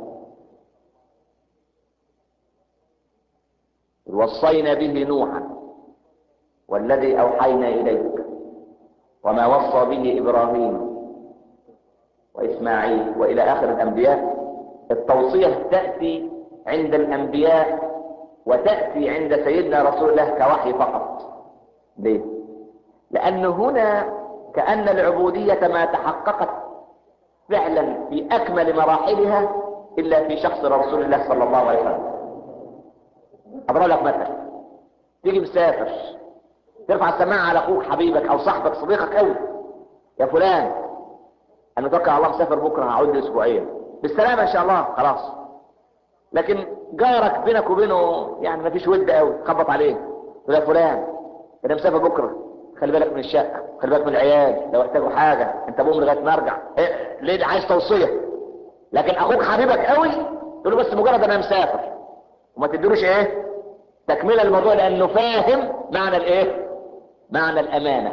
وصينا به نوحا والذي أوحينا إليك وما وصى به إبراهيم وإسماعيل وإلى آخر الأنبياء التوصية تأتي عند الأنبياء وتأتي عند سيدنا رسول الله كوحي فقط ليه لأن هنا كأن العبودية ما تحققت فعلا في أكمل مراحلها إلا في شخص رسول الله صلى الله عليه وسلم أضرب لك مثل تيجي مسافر ترفع السماعة على أخوك حبيبك أو صاحبك صديقك أوي يا فلان أنا متوكل على الله مسافر بكرة هقعد لي أسبوعين بالسلامة إن شاء الله خلاص لكن جارك بينك وبينه يعني ما فيش ود قوي خبط عليه يقول يا فلان انا مسافر بكره خلي بالك من الشقه خلي بالك من العيال لو احتاجوا حاجه انت ابوهم لغايه ما ارجع إيه؟ ليه عايز توصيه لكن اخوك حبيبك قوي تقول له بس مجرد انا مسافر وما تديلوش ايه تكمله الموضوع لانه فاهم معنى الايه معنى الامانه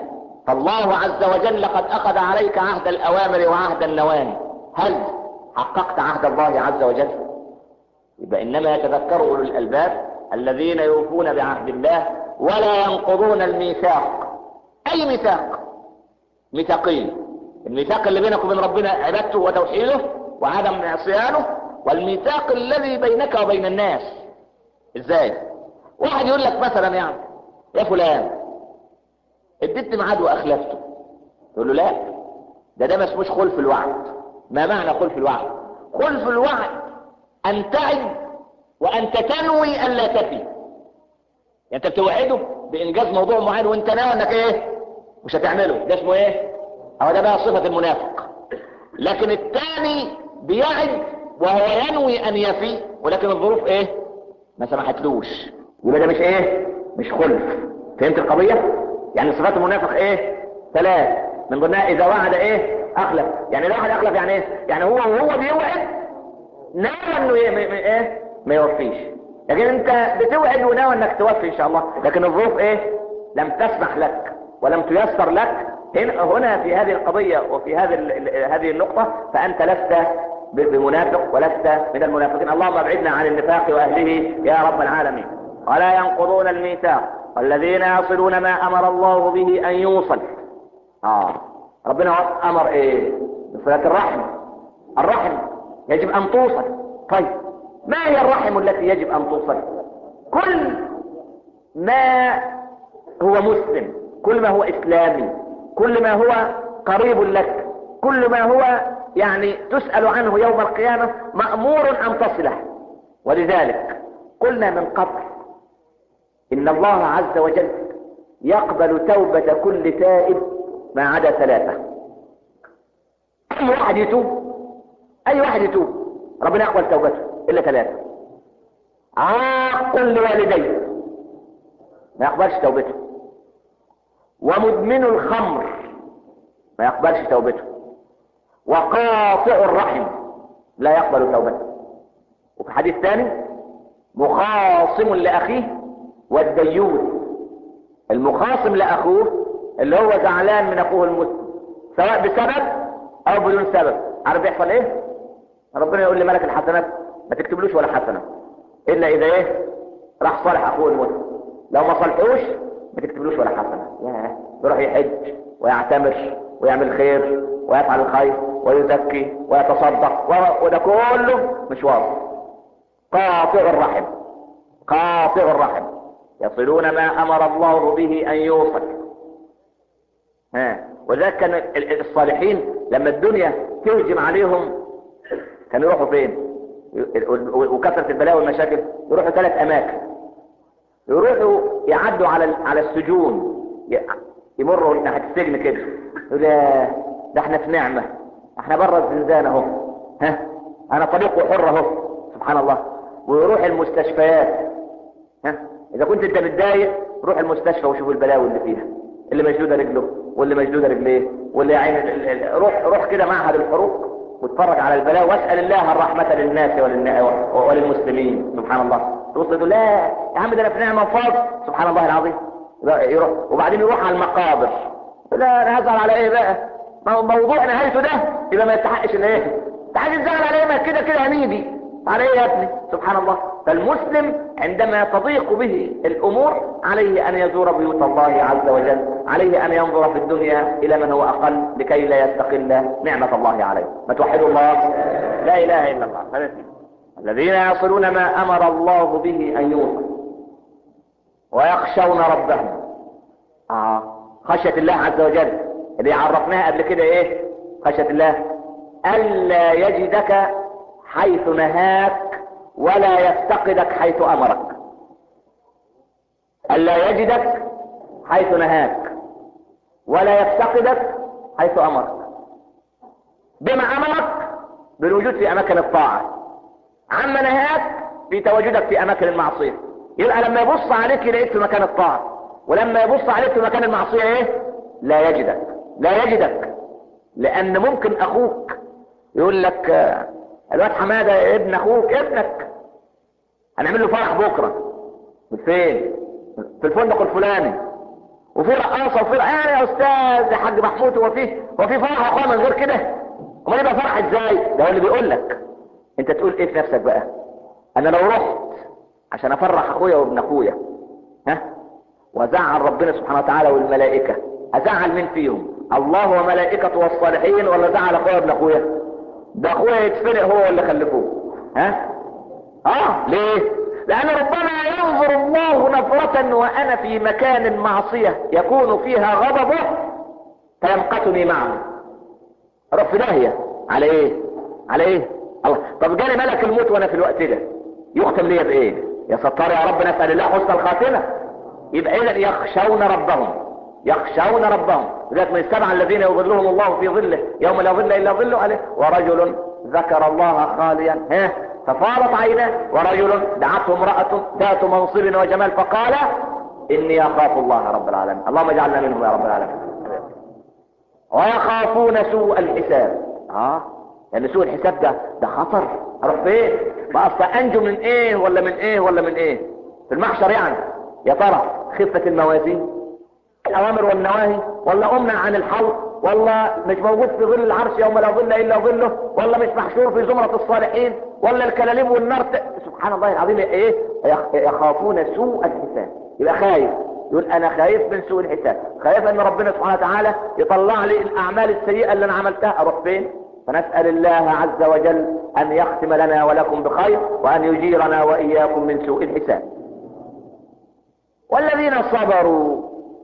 فالله عز وجل قد اخذ عليك عهد الاوامر وعهد النواهي هل حققت عهد الله عز وجل يبقى انما يتذكر اولو الالباب الذين يوفون بعهد الله ولا ينقضون الميثاق اي ميثاق ميثاقين الميثاق اللي بينك وبين ربنا عبادته وتوحيده وعدم عصيانه والميثاق الذي بينك وبين الناس ازاي واحد يقول لك مثلا يعني يا فلان اديتني ميعاد واخلفته تقول له لا ده ده ما اسموش خلف الوعد ما معنى خلف الوعد خلف الوعد ان تعد وانت تنوي الا تفي يعني انت بتوعده بانجاز موضوع معين وانت ناوي انك ايه مش هتعمله ده اسمه ايه هو ده بقى صفة المنافق لكن الثاني بيعد وهو ينوي ان يفي ولكن الظروف ايه ما سمحتلوش يبقى ده مش ايه مش خلف فهمت القضية يعني صفات المنافق ايه ثلاث من ضمنها اذا وعد ايه اخلف يعني لو واحد اخلف يعني ايه يعني هو وهو بيوعد ناوي انه ايه ما- ما- ايه ما يوفيش لكن انت بتوعد وناوي انك توفي ان شاء الله لكن الظروف ايه لم تسمح لك ولم تيسر لك هنا هنا في هذه القضية وفي هذه ال- ال- هذه النقطة فأنت لست ب- بمنافق ولست من المنافقين اللهم ابعدنا عن النفاق وأهله يا رب العالمين ولا ينقضون الميثاق والذين يصلون ما أمر الله به أن يوصل آه ربنا أمر إيه بصلة الرحم الرحم يجب أن توصل طيب ما هي الرحم التي يجب أن توصل كل ما هو مسلم كل ما هو اسلامي كل ما هو قريب لك كل ما هو يعني تسأل عنه يوم القيامة مأمور ان تصله ولذلك قلنا من قبل ان الله عز وجل يقبل توبة كل تائب ما عدا ثلاثة اي واحد يتوب اي واحد يتوب ربنا يقبل توبته الا ثلاثة عاق لوالديه ما يقبلش توبته ومدمن الخمر ما يقبلش توبته وقاطع الرحم لا يقبل توبته وفي حديث ثاني مخاصم لأخيه والديوث المخاصم لأخوه اللي هو زعلان من أخوه المسلم سواء بسبب أو بدون سبب عارف يحصل إيه؟ ربنا يقول لملك الحسنات ما تكتبلوش ولا حسنة إلا إذا إيه؟ راح صالح أخوه المسلم لو ما صلحوش ما تكتبلوش ولا حسنة ياه يروح يحج ويعتمر ويعمل خير ويفعل الخير ويزكي ويتصدق و- وده كله مش واضح قاطع الرحم قاطع الرحم يصلون ما امر الله به ان يوصل ها ولذلك كان ال- ال- الصالحين لما الدنيا تهجم عليهم كانوا يروحوا فين ي- و- وكثرة البلاء والمشاكل يروحوا ثلاث اماكن يروحوا يعدوا على ال- على السجون ي- يمروا ناحيه السجن كده يقول يا ده احنا في نعمه احنا بره الزنزانه اهو ها انا طريق حر اهو سبحان الله ويروح المستشفيات ها اذا كنت انت متضايق روح المستشفى وشوف البلاوي اللي فيها اللي مشدوده رجله واللي مشدوده رجليه واللي يا عين ال- ال- روح روح كده معهد الحروق واتفرج على البلاء واسال الله الرحمه للناس وللنا- وللمسلمين سبحان الله توصل تقول لا يا عم ده انا في نعمه وفاض سبحان الله العظيم يبقى يروح وبعدين يروح على المقابر لا انا هزعل على ايه بقى مو- موضوع نهايته ده يبقى ما يستحقش ان ايه انت عايز تزعل على ايه ما كده كده هنيجي على ايه يا ابني سبحان الله فالمسلم عندما تضيق به الامور عليه ان يزور بيوت الله عز وجل عليه ان ينظر في الدنيا الى من هو اقل لكي لا يستقل نعمة الله عليه ما توحدوا الله لا اله الا الله هذا فيه. الذين يصلون ما امر الله به ان يوصل ويخشون ربهم آه. خشية الله عز وجل اللي عرفناها قبل كده ايه خشية الله ألا يجدك حيث نهاك ولا يفتقدك حيث أمرك ألا يجدك حيث نهاك ولا يفتقدك حيث أمرك بما أمرك بالوجود في أماكن الطاعة عما نهاك في تواجدك في أماكن المعصية يبقى لما يبص عليك يلاقيك في مكان الطاعة ولما يبص عليك في مكان المعصية ايه لا يجدك لا يجدك لأن ممكن أخوك يقول لك آه، الواد حمادة ابن أخوك ابنك هنعمل له فرح بكرة فين في الفندق الفلاني وفي رقاصه وفي يعني يا استاذ يا حاج محمود هو في هو في فرح اخويا من غير كده امال يبقى فرح ازاي ده هو اللي بيقول لك انت تقول ايه في نفسك بقى انا لو رحت عشان افرح اخويا وابن اخويا ها وزعل ربنا سبحانه وتعالى والملائكه ازعل مين فيهم الله وملائكته والصالحين ولا زعل اخويا وابن اخويا ده اخويا يتفلق هو اللي خلفوه ها اه ليه لان ربما ينظر الله نظرة وانا في مكان معصية يكون فيها غضبه فيمقتني معه اروح في داهية على ايه على ايه الله طب جالي ملك الموت وانا في الوقت ده يختم ليا بايه يا ستار يا رب نسأل الله حسن الخاتمة يبقى اذا يخشون ربهم يخشون ربهم ذات من السبع الذين يظلهم الله في ظله يوم لا ظل الا ظله عليه ورجل ذكر الله خاليا ها ففاضت عيناه ورجل دعته امرأة ذات منصب وجمال فقال اني اخاف الله رب العالمين اللهم اجعلنا منهم يا رب العالمين ويخافون سوء الحساب اه لان سوء الحساب ده ده خطر اروح فين ما اصلا انجو من ايه ولا من ايه ولا من ايه في المحشر يعني يا ترى خفة الموازين الاوامر والنواهي ولا امنع عن الحوض ولا مش موجود في ظل العرش يوم لا ظل الا ظله ولا مش محشور في زمرة الصالحين ولا الكلاليب والنار ت... سبحان الله العظيم ايه يخافون سوء الحساب يبقى خايف يقول انا خايف من سوء الحساب خايف ان ربنا سبحانه وتعالى يطلع لي الاعمال السيئة اللي انا عملتها اروح فين فنسأل الله عز وجل ان يختم لنا ولكم بخير وان يجيرنا واياكم من سوء الحساب والذين صبروا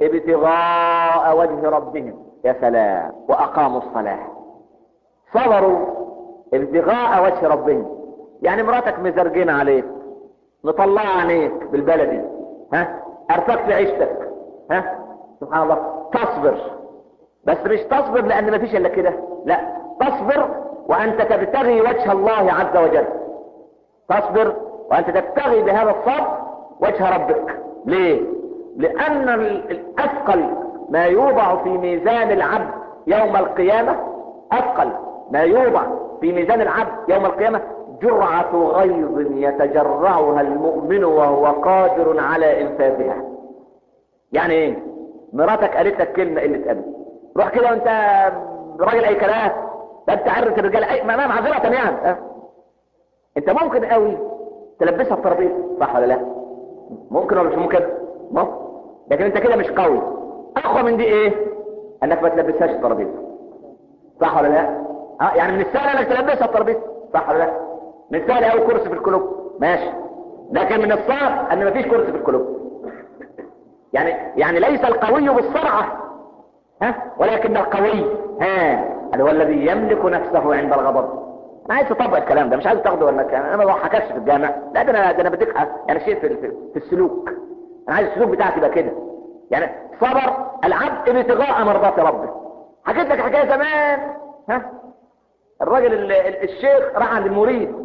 ابتغاء وجه ربهم يا سلام واقاموا الصلاة صبروا ابتغاء وجه ربهم يعني مراتك مزرجين عليك مطلعة عينيك بالبلدي ها ارتكت عيشتك ها سبحان الله تصبر بس مش تصبر لان مفيش الا كده لا تصبر وانت تبتغي وجه الله عز وجل تصبر وانت تبتغي بهذا الصبر وجه ربك ليه لان الاثقل ما يوضع في ميزان العبد يوم القيامة اثقل ما يوضع في ميزان العبد يوم القيامة جرعة غيظ يتجرعها المؤمن وهو قادر على انفاذها يعني ايه مراتك قالت لك كلمة قلة ادب روح كده وانت راجل اي كلام ده انت عرف الرجال اي ما معذرة يعني أه؟ انت ممكن قوي تلبسها الترابيزه صح ولا لا ممكن ولا مش ممكن ممكن لكن انت كده مش قوي اقوى من دي ايه انك ما تلبسهاش الترابيزه صح ولا لا اه يعني من السهل انك تلبسها الترابيزه صح ولا لا من السهل قوي كرسي في الكلوب ماشي لكن من الصعب ان مفيش كرسي في الكلوب يعني يعني ليس القوي بالسرعه ها ولكن القوي ها اللي هو الذي يملك نفسه عند الغضب انا عايز اطبق الكلام ده مش عايز تاخده ولا كان انا ما بضحكش في الجامع لا ده انا ده انا بديك يعني شيء في, في, في السلوك انا عايز السلوك بتاعك يبقى كده يعني صبر العبد ابتغاء مرضات ربه حكيت لك حكايه زمان ها الراجل ال- ال- الشيخ راح عند المريد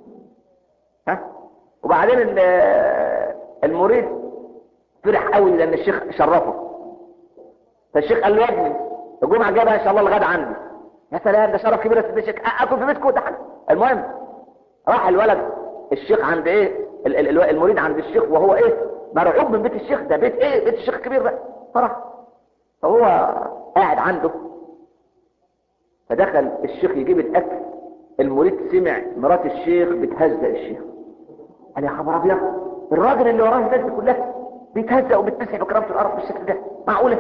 ها وبعدين ال- المريد فرح قوي لان الشيخ شرفه فالشيخ قال له يا ابني الجمعه الجايه بقى ان شاء الله الغدا عندي يا سلام ده شرف كبير يا سيدي الشيخ أ- اكل في بيتكم ده حاجه المهم راح الولد الشيخ عند ايه ال- ال- ال- المريد عند الشيخ وهو ايه مرعوب من بيت الشيخ ده بيت ايه بيت الشيخ كبير بقى فرح فهو قاعد عنده فدخل الشيخ يجيب الاكل المريد سمع مرات الشيخ بتهزق الشيخ قال يا خبر ابيض الراجل اللي وراه الناس دي كلها بيتهزق وبتمسح بكرامه الارض بالشكل ده معقوله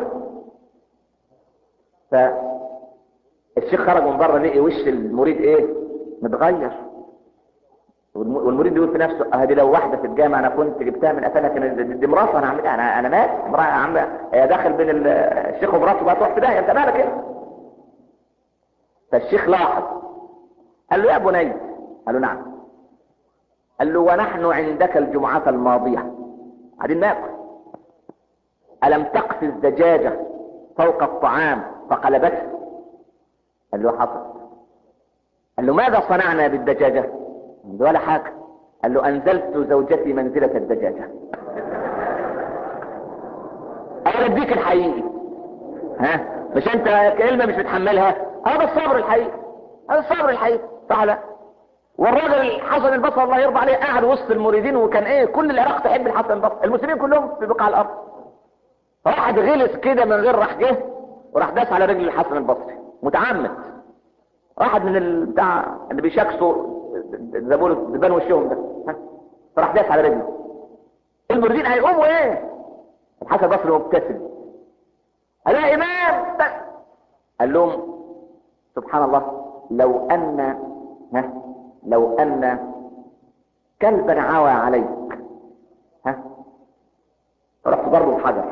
فالشيخ خرج من بره لقي وش المريد ايه متغير والم- والمريد بيقول في نفسه اه دي لو واحده في الجامعه انا كنت جبتها من قفلها كان دي- دي مراته انا عاملها انا انا مات امراه يا عم هي داخل بين ال- الشيخ ومراته بقى تروح في داهيه انت مالك ايه فالشيخ لاحظ قال له يا بني قال له نعم قال له ونحن عندك الجمعة الماضية قاعدين ناكل ألم تقفز دجاجة فوق الطعام فقلبته قال له حصل قال له ماذا صنعنا بالدجاجة قال له ولا حاجة قال له أنزلت زوجتي منزلة الدجاجة أنا بديك الحقيقي ها مش أنت كلمة مش بتحملها هذا الصبر الحقيقي هذا الصبر الحقيقي تعالى والراجل حسن البصري الله يرضى عليه قاعد وسط المريدين وكان ايه كل العراق تحب الحسن البصري المسلمين كلهم في بقاع الارض واحد غلس كده من غير راح جه وراح داس على رجل الحسن البصري متعمد واحد من ال- بتاع اللي بيشاكسوا زبون دبان وشهم ده ها؟ فراح داس على رجله المريدين هيقوموا ايه الحسن البصري مبتسم قال يا امام بس. قال لهم سبحان الله لو ان ها لو ان كلبا عوى عليك ها رحت ضربه بحجر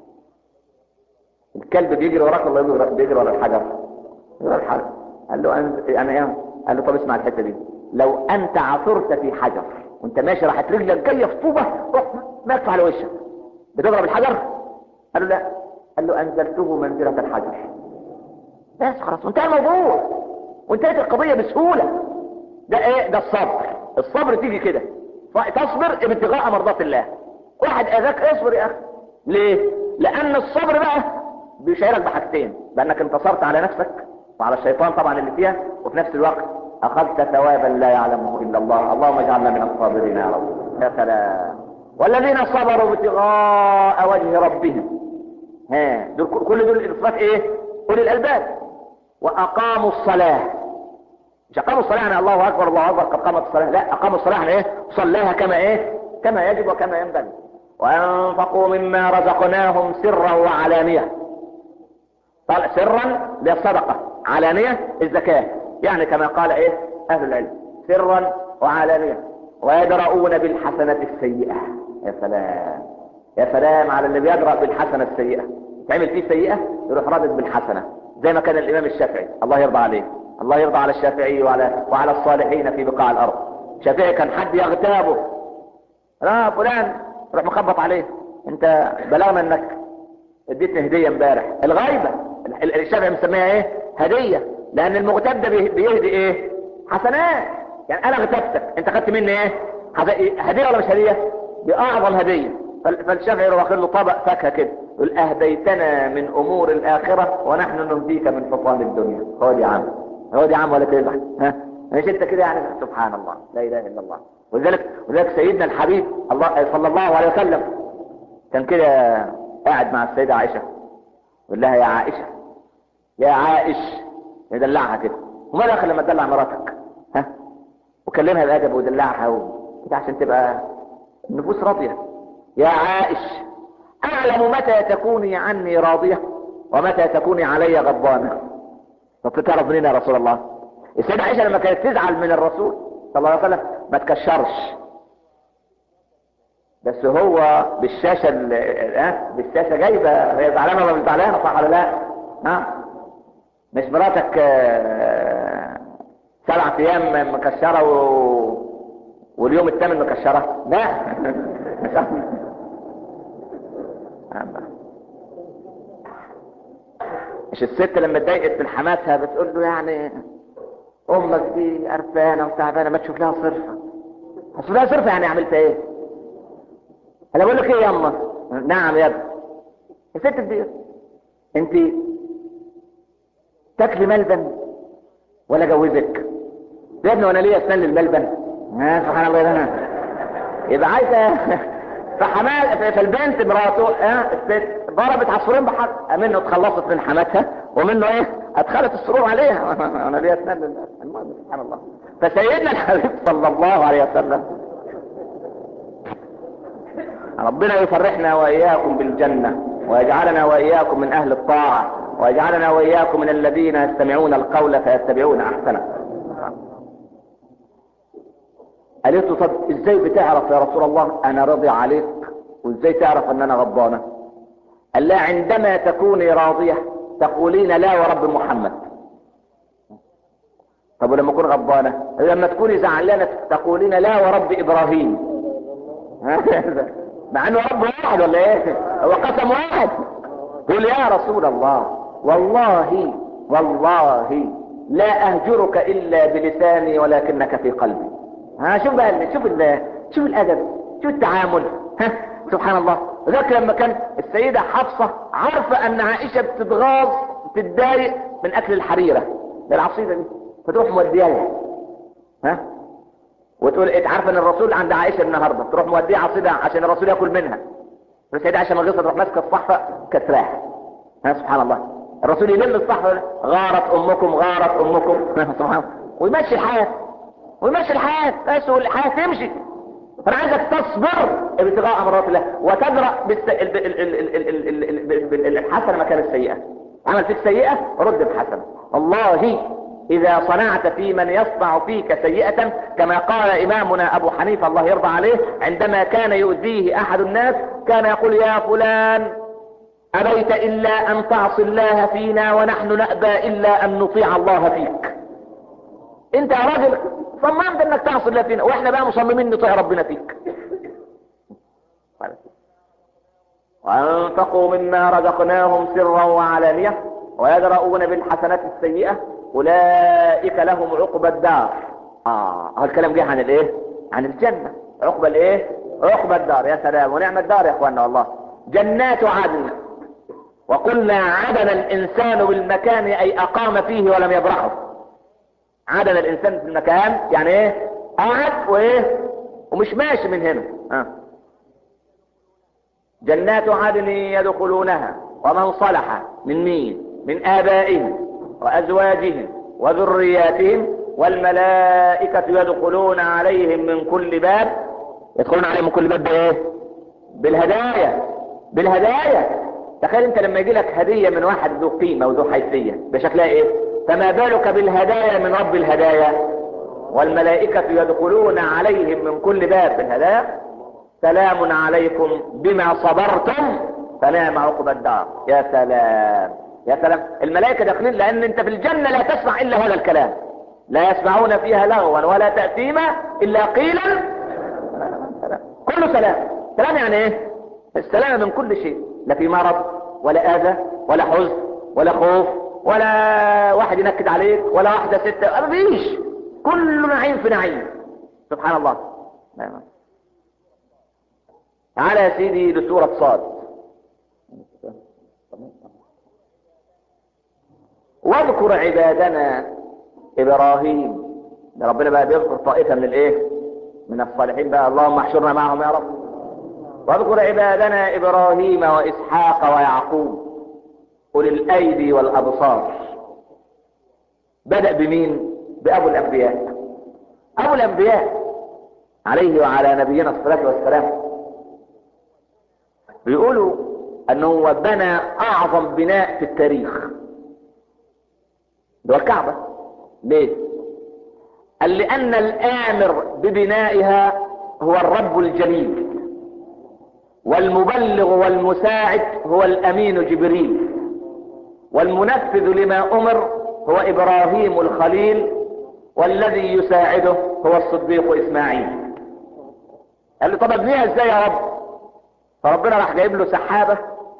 الكلب بيجري وراك ولا بيجري- بيجري ورا الحجر ورا الحجر قال له أنت انا ايه قال له طب اسمع الحته دي لو انت عثرت في حجر وانت ماشي راحت رجلك جايه في طوبه روح ماسك على وشك بتضرب الحجر قال له لا قال له انزلته منزله الحجر بس خلاص وانتهى الموضوع وانتهت القضيه بسهوله ده ايه ده الصبر الصبر تيجي كده تصبر ابتغاء مرضات الله واحد اذاك اصبر يا اخي ليه لان الصبر بقى بيشعرك بحاجتين بانك انتصرت على نفسك وعلى الشيطان طبعا اللي فيها وفي نفس الوقت اخذت ثوابا لا يعلمه الا الله اللهم اجعلنا من الصابرين يا رب يا سلام والذين صبروا ابتغاء وجه ربهم ها دول كل دول الاصفات ايه اولي الالباب واقاموا الصلاه مش اقاموا الصلاه يعني الله اكبر الله اكبر قد قامت الصلاه لا اقاموا الصلاه يعني ايه صلاها كما ايه كما يجب وكما ينبغي وانفقوا مما رزقناهم سرا وعلانيه قال سرا للصدقه علانيه الزكاه يعني كما قال ايه اهل العلم سرا وعلانيه ويدرؤون بالحسنه السيئه يا سلام يا سلام على اللي بيدرأ بالحسنه السيئه تعمل فيه سيئه يروح رادد بالحسنه زي ما كان الامام الشافعي الله يرضى عليه الله يرضى على الشافعي وعلى وعلى الصالحين في بقاع الارض الشافعي كان حد يغتابه لا فلان روح مخبط عليه انت بلغنا انك اديتني هديه امبارح الغيبه ال- ال- الشافعي مسميها ايه هديه لان المغتاب ده بيه- بيهدي ايه حسنات يعني انا اغتبتك انت خدت مني ايه حس- هديه ولا مش هديه دي اعظم هديه فال- فالشافعي يروح واخد له طبق فاكهه كده يقول اهديتنا من امور الاخره ونحن نهديك من حطام الدنيا هو دي عم هو دي عم ولا تزعل ها مش انت كده يعني سبحان الله لا اله الا الله ولذلك ولذلك سيدنا الحبيب الله صلى الله عليه وسلم كان كده قاعد مع السيدة عائشة يقول لها يا عائشة يا عائش يدلعها كده وما دخل لما تدلع مراتك ها وكلمها بأدب ودلعها و... كده عشان تبقى النفوس راضية يا عائش أعلم متى تكوني عني راضية ومتى تكوني علي غضبانة طب تعرف منين يا رسول الله السيدة عائشة لما كانت تزعل من الرسول صلى الله عليه وسلم ما تكشرش بس هو بالشاشة ال- ها بالشاشة جايبة هي زعلانة ولا مش زعلانة صح ولا لا ها مش مراتك آه، سبع ايام مكشرة و... واليوم الثامن مكشرة لا مش مش الست لما اتضايقت من حماتها بتقول له يعني امك دي قرفانه وتعبانه ما تشوف لها صرفه اصل لها صرفه يعني عملت ايه انا بقول لك ايه يا اما نعم يا ابني يا ست كبير انت تاكلي ملبن ولا جوزك يا ابني وانا ليه اسنان للملبن ها سبحان الله ده يبقى عايزه فحمال فالبنت مراته ها الست ضربت عصفورين بحق منه اتخلصت من حماتها ومنه ايه ادخلت السرور عليها انا ليه اسنان لل- المهم سبحان الله فسيدنا الحبيب صلى الله عليه وسلم ربنا يفرحنا وإياكم بالجنة ويجعلنا وإياكم من أهل الطاعة ويجعلنا وإياكم من الذين يستمعون القول فيتبعون أحسنه قالت له طب ازاي بتعرف يا رسول الله انا راضي عليك وازاي تعرف ان انا غضبانه قال لها عندما تكوني راضيه تقولين لا ورب محمد طب ولما اكون غضبانه لما تكوني زعلانه تقولين لا ورب ابراهيم مع انه رب واحد ولا ايه هو قسم واحد قول يا رسول الله والله والله لا اهجرك الا بلساني ولكنك في قلبي ها شوف بقى ال- شوف ال- شوف الادب شوف التعامل ها سبحان الله ذاك لما كان السيدة حفصة عارفة ان عائشة بتتغاظ بتتضايق من اكل الحريرة للعصيدة دي فتروح موديها لها ها وتقول انت عارفه ان الرسول عند عائشه النهارده تروح موديه عصيده عشان الرسول ياكل منها السيدة عائشة مغيصة تروح ماسكة الصحفة كسراها ها سبحان الله الرسول يلم الصحفة غارت امكم غارت امكم سبحان الله ويمشي الحياة ويمشي الحياة بس والحياة تمشي فانا عايزك تصبر ابتغاء امرات الله وتدرأ الحسنة مكان السيئة عمل فيك سيئة رد بحسنة الله إذا صنعت في من يصنع فيك سيئة كما قال إمامنا أبو حنيفة الله يرضى عليه عندما كان يؤذيه أحد الناس كان يقول يا فلان أبيت إلا أن تعصي الله فينا ونحن نأبى إلا أن نطيع الله فيك أنت يا راجل صممت أنك تعصي الله فينا وإحنا بقى مصممين نطيع ربنا فيك وأنفقوا مما رزقناهم سرا وعلانية ويدرؤون بالحسنات السيئة أولئك لهم عقبى الدار آه هو الكلام جه عن الإيه عن الجنة عقبى الإيه عقبى الدار يا سلام ونعم الدار يا أخوانا والله جنات عدن وقلنا عدن الإنسان بالمكان أي أقام فيه ولم يبرحه عدن الإنسان في المكان يعني إيه قعد وإيه ومش ماشي من هنا آه. جنات عدن يدخلونها ومن صلح من مين من آبائهم وأزواجهم وذرياتهم والملائكة يدخلون عليهم من كل باب يدخلون عليهم من كل باب بإيه بالهدايا بالهدايا تخيل انت لما يجي لك هدية من واحد ذو قيمة وذو حيثية بشكلها ايه فما بالك بالهدايا من رب الهدايا والملائكة يدخلون عليهم من كل باب بالهدايا سلام عليكم بما صبرتم فنعم عقب الدار يا سلام يا سلام الملائكة داخلين لان انت في الجنة لا تسمع الا هذا الكلام لا يسمعون فيها لغوا ولا تأثيما الا قيلا كله سلام سلام يعني ايه السلام من كل شيء لا في مرض ولا اذى ولا حزن ولا خوف ولا واحد ينكد عليك ولا واحدة ستة مفيش كل نعيم في نعيم سبحان الله تعالى يا سيدي لسورة صاد واذكر عبادنا ابراهيم ده ربنا بقى بيذكر طائفة من الايه من الصالحين بقى اللهم احشرنا معهم يا رب واذكر عبادنا ابراهيم واسحاق ويعقوب اولي الايدي والابصار بدأ بمين بابو الانبياء ابو الانبياء عليه وعلى نبينا الصلاة والسلام بيقولوا انه بنى اعظم بناء في التاريخ ده الكعبة ليه قال لان الامر ببنائها هو الرب الجليل والمبلغ والمساعد هو الامين جبريل والمنفذ لما امر هو ابراهيم الخليل والذي يساعده هو الصديق اسماعيل قال له طب ابنيها ازاي يا رب فربنا راح جايب له سحابة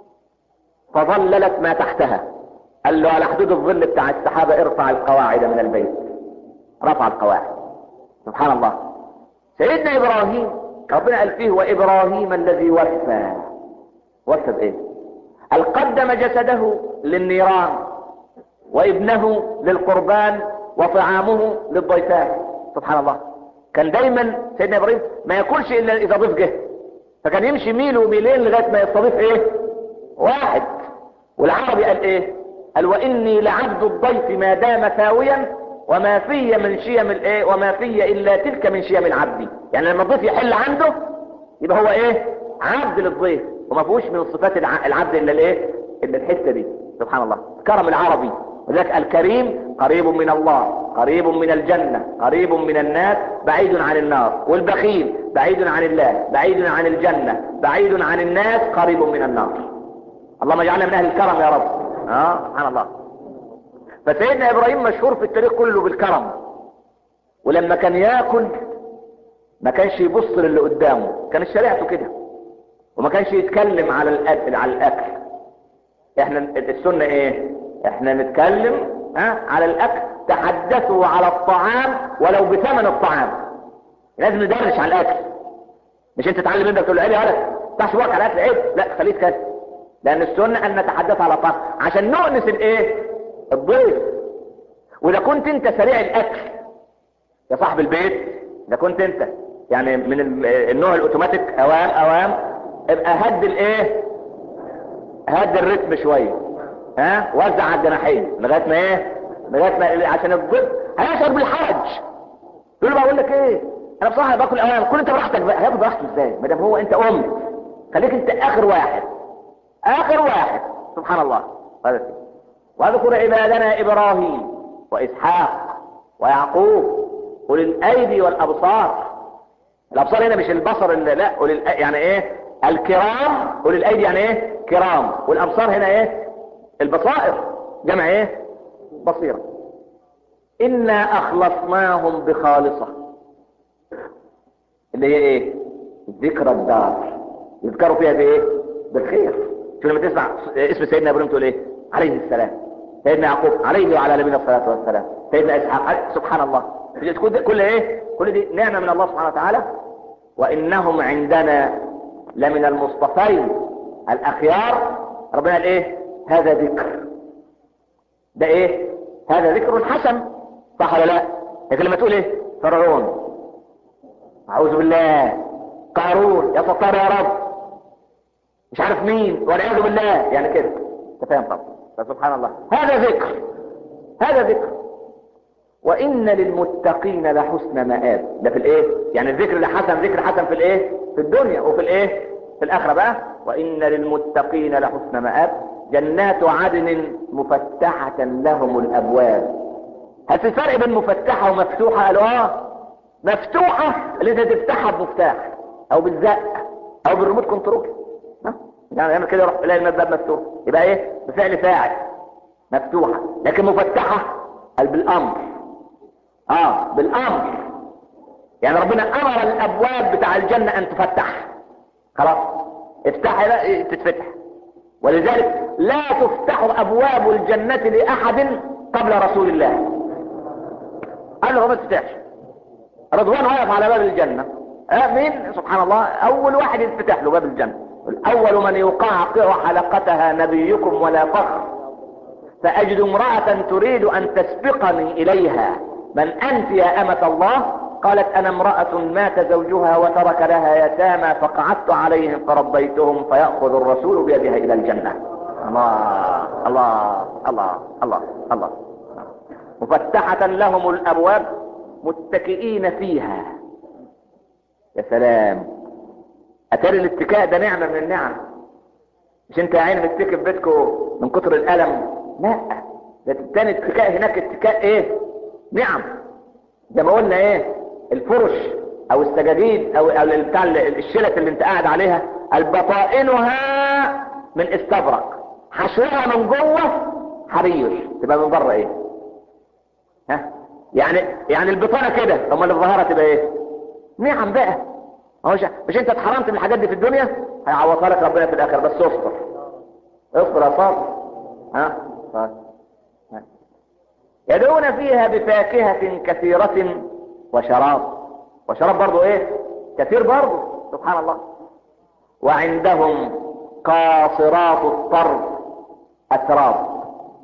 فظللت ما تحتها قال له على حدود الظل بتاع السحابة ارفع القواعد من البيت رفع القواعد سبحان الله سيدنا ابراهيم ربنا قال فيه وابراهيم الذي وفى وفى بايه قال قدم جسده للنيران وابنه للقربان وطعامه للضيفان سبحان الله كان دايما سيدنا ابراهيم ما ياكلش الا اذا ضيف جه فكان يمشي ميل وميلين لغايه ما يستضيف ايه واحد والعربي قال ايه قال واني لعبد الضيف ما دام ثاويا وما في من شيم الايه وما في الا تلك من شيم العبد يعني لما الضيف يحل عنده يبقى هو ايه عبد للضيف وما فيهوش من صفات العبد الا الايه الا الحته دي سبحان الله كرم العربي وذلك الكريم قريب من الله قريب من الجنة قريب من الناس بعيد عن النار والبخيل بعيد عن الله بعيد عن الجنة بعيد عن الناس قريب من النار اللهم اجعلنا من اهل الكرم يا رب اه سبحان الله فسيدنا ابراهيم مشهور في التاريخ كله بالكرم ولما كان ياكل ما كانش يبص للي قدامه كانت شريعته كده وما كانش يتكلم على الاكل على الاكل احنا السنة ايه احنا نتكلم ها على الاكل تحدثوا على الطعام ولو بثمن الطعام لازم ندرش على الاكل مش انت تعلم ابنك تقول له عيني ولد تحش وقت على الاكل عيب لا خليه يتكلم لان السنة ان نتحدث على الطعام عشان نؤنس الايه الضيف واذا كنت انت سريع الاكل يا صاحب البيت اذا كنت انت يعني من النوع الاوتوماتيك اوام اوام ابقى هد الايه هد الرتم شويه ها وزع على الجناحين لغايه ما ايه لغايه ما عشان الجزء هيشعر بالحرج يقول له بقول لك ايه انا بصراحه باكل اوام كل انت براحتك بقى هياخد راحته ازاي ما دام هو انت ام خليك انت اخر واحد اخر واحد سبحان الله هذا واذكر عبادنا ابراهيم واسحاق ويعقوب اولي الايدي والابصار الابصار هنا مش البصر اللي لا اولي يعني ايه الكرام اولي الايدي يعني ايه كرام والابصار هنا ايه البصائر جمع ايه بصيره انا اخلصناهم بخالصه اللي هي ايه ذكرى الدار يذكروا فيها بايه بالخير شو لما تسمع اسم سيدنا ابراهيم تقول ايه عليه السلام سيدنا يعقوب عليه وعلى نبينا الصلاه والسلام سيدنا اسحاق سبحان الله كل ايه كل دي نعمه من الله سبحانه وتعالى وانهم عندنا لمن المصطفين الاخيار ربنا قال ايه هذا ذكر ده ايه هذا ذكر حسن صح ولا لا لكن لما تقول ايه فرعون اعوذ بالله قارون يا ستار يا رب مش عارف مين والعياذ بالله يعني كده انت فاهم طبعا فسبحان الله هذا ذكر هذا ذكر وان للمتقين لحسن مآب ده في الايه يعني الذكر ده حسن ذكر حسن في الايه في الدنيا وفي الايه في الاخره بقى وان للمتقين لحسن مآب جنات عدن مفتحة لهم الابواب هل في فرق بين مفتحة ومفتوحة قالوا اه مفتوحة اللي انت تفتحها بمفتاح او بالزق او بالريموت كنترول يعني يعمل كده يروح يلاقي الباب مفتوح يبقى ايه بفعل فاعل مفتوحة لكن مفتحة قال بالامر اه بالامر يعني ربنا امر الابواب بتاع الجنة ان تفتح خلاص افتحها لا تتفتح ولذلك لا تفتح ابواب الجنة لاحد قبل رسول الله قال له ما تفتحش رضوان واقف على باب الجنة آه مين سبحان الله اول واحد يتفتح له باب الجنة اول من يقعقع حلقتها نبيكم ولا فخر فاجد امرأة تريد ان تسبقني اليها من انت يا امة الله قالت انا امرأة مات زوجها وترك لها يتامى فقعدت عليهم فربيتهم فيأخذ الرسول بيدها الى الجنة الله الله الله الله الله مفتحة لهم الابواب متكئين فيها يا سلام اتاري الاتكاء ده نعمة من النعم مش انت يا عيني متكي في بيتكم من كتر الالم لا ده التاني اتكاء هناك اتكاء ايه نعم زي ما قلنا ايه الفرش او السجاجيد او او بتاع الشلت اللي انت قاعد عليها البطائنها من استبرق حشوها من جوه حرير تبقى من بره ايه ها يعني يعني البطانه كده امال الظاهره تبقى ايه نعم بقى هو مش انت اتحرمت من الحاجات دي في الدنيا هيعوضها لك ربنا في الاخر بس اصبر اصبر يا صابر ها يدعون فيها بفاكهة كثيرة وشراب وشراب برضو ايه كثير برضو سبحان الله وعندهم قاصرات الطرف اتراب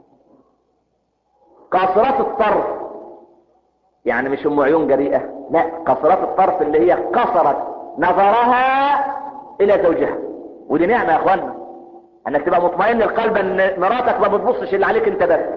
قاصرات الطرف يعني مش ام عيون جريئة لا قاصرات الطرف اللي هي قصرت نظرها الى زوجها ودي نعمة يا اخوانا انك تبقى مطمئن القلب ان مراتك ما بتبصش اللي عليك انت بس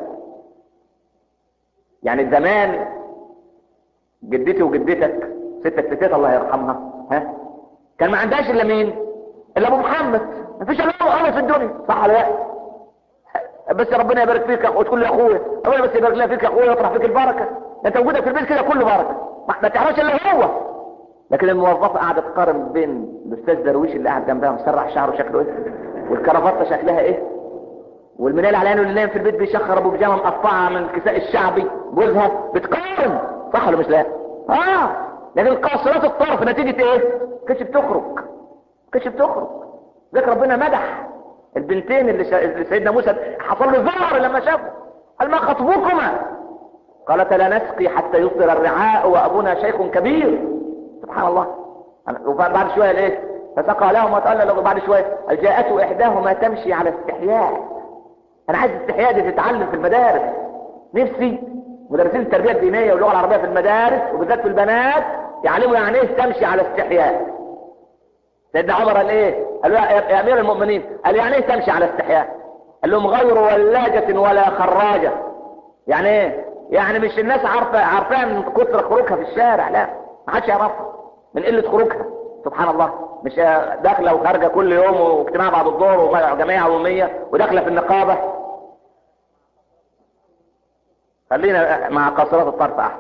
يعني زمان جدتي وجدتك ستك ستات الله يرحمها ها كان ما عندهاش الا مين الا ابو محمد ما فيش الا ابو محمد في الدنيا صح ولا لا بس ربنا يبارك فيك وتقول لي اخويا ربنا بس يبارك لي فيك يا اخويا ويطرح فيك البركه انت وجودك في البيت كده كله بركه ما تعرفش الا هو لكن الموظفه قاعده تقارن بين الاستاذ درويش اللي قاعد جنبها مسرح شعره شكله ايه والكرافته شكلها ايه والمنال على اللي نايم في البيت بيشخر ابو بيجامه مقطعه من الكساء الشعبي جوزها بتقارن صح ولا مش لا اه لكن قاصرات الطرف نتيجه ايه كش بتخرج كش بتخرج ذكر ربنا مدح البنتين اللي, شا... اللي سيدنا موسى حصل له ذعر لما شافه قال ما خطبكما قالت لا نسقي حتى يصدر الرعاء وابونا شيخ كبير سبحان الله وبعد شويه الايه فسقى لهم وتقال له بعد شويه جاءته احداهما تمشي على استحياء انا عايز الاستحياء دي تتعلم في المدارس نفسي مدرسين التربيه الدينيه واللغه العربيه في المدارس وبالذات في البنات يعلموا يعني ايه تمشي على استحياء سيدنا عمر قال ايه قال له يا يا امير المؤمنين قال يعني ايه تمشي على استحياء قال لهم غير ولاجة ولا خراجة يعني ايه يعني مش الناس عارفة عارفاها من كتر خروجها في الشارع لا ما حدش يعرفها من قلة خروجها سبحان الله مش داخلة وخارجة كل يوم واجتماع بعد الظهر وجمعية عمومية وداخلة في النقابة خلينا مع قاصرات الطرف احسن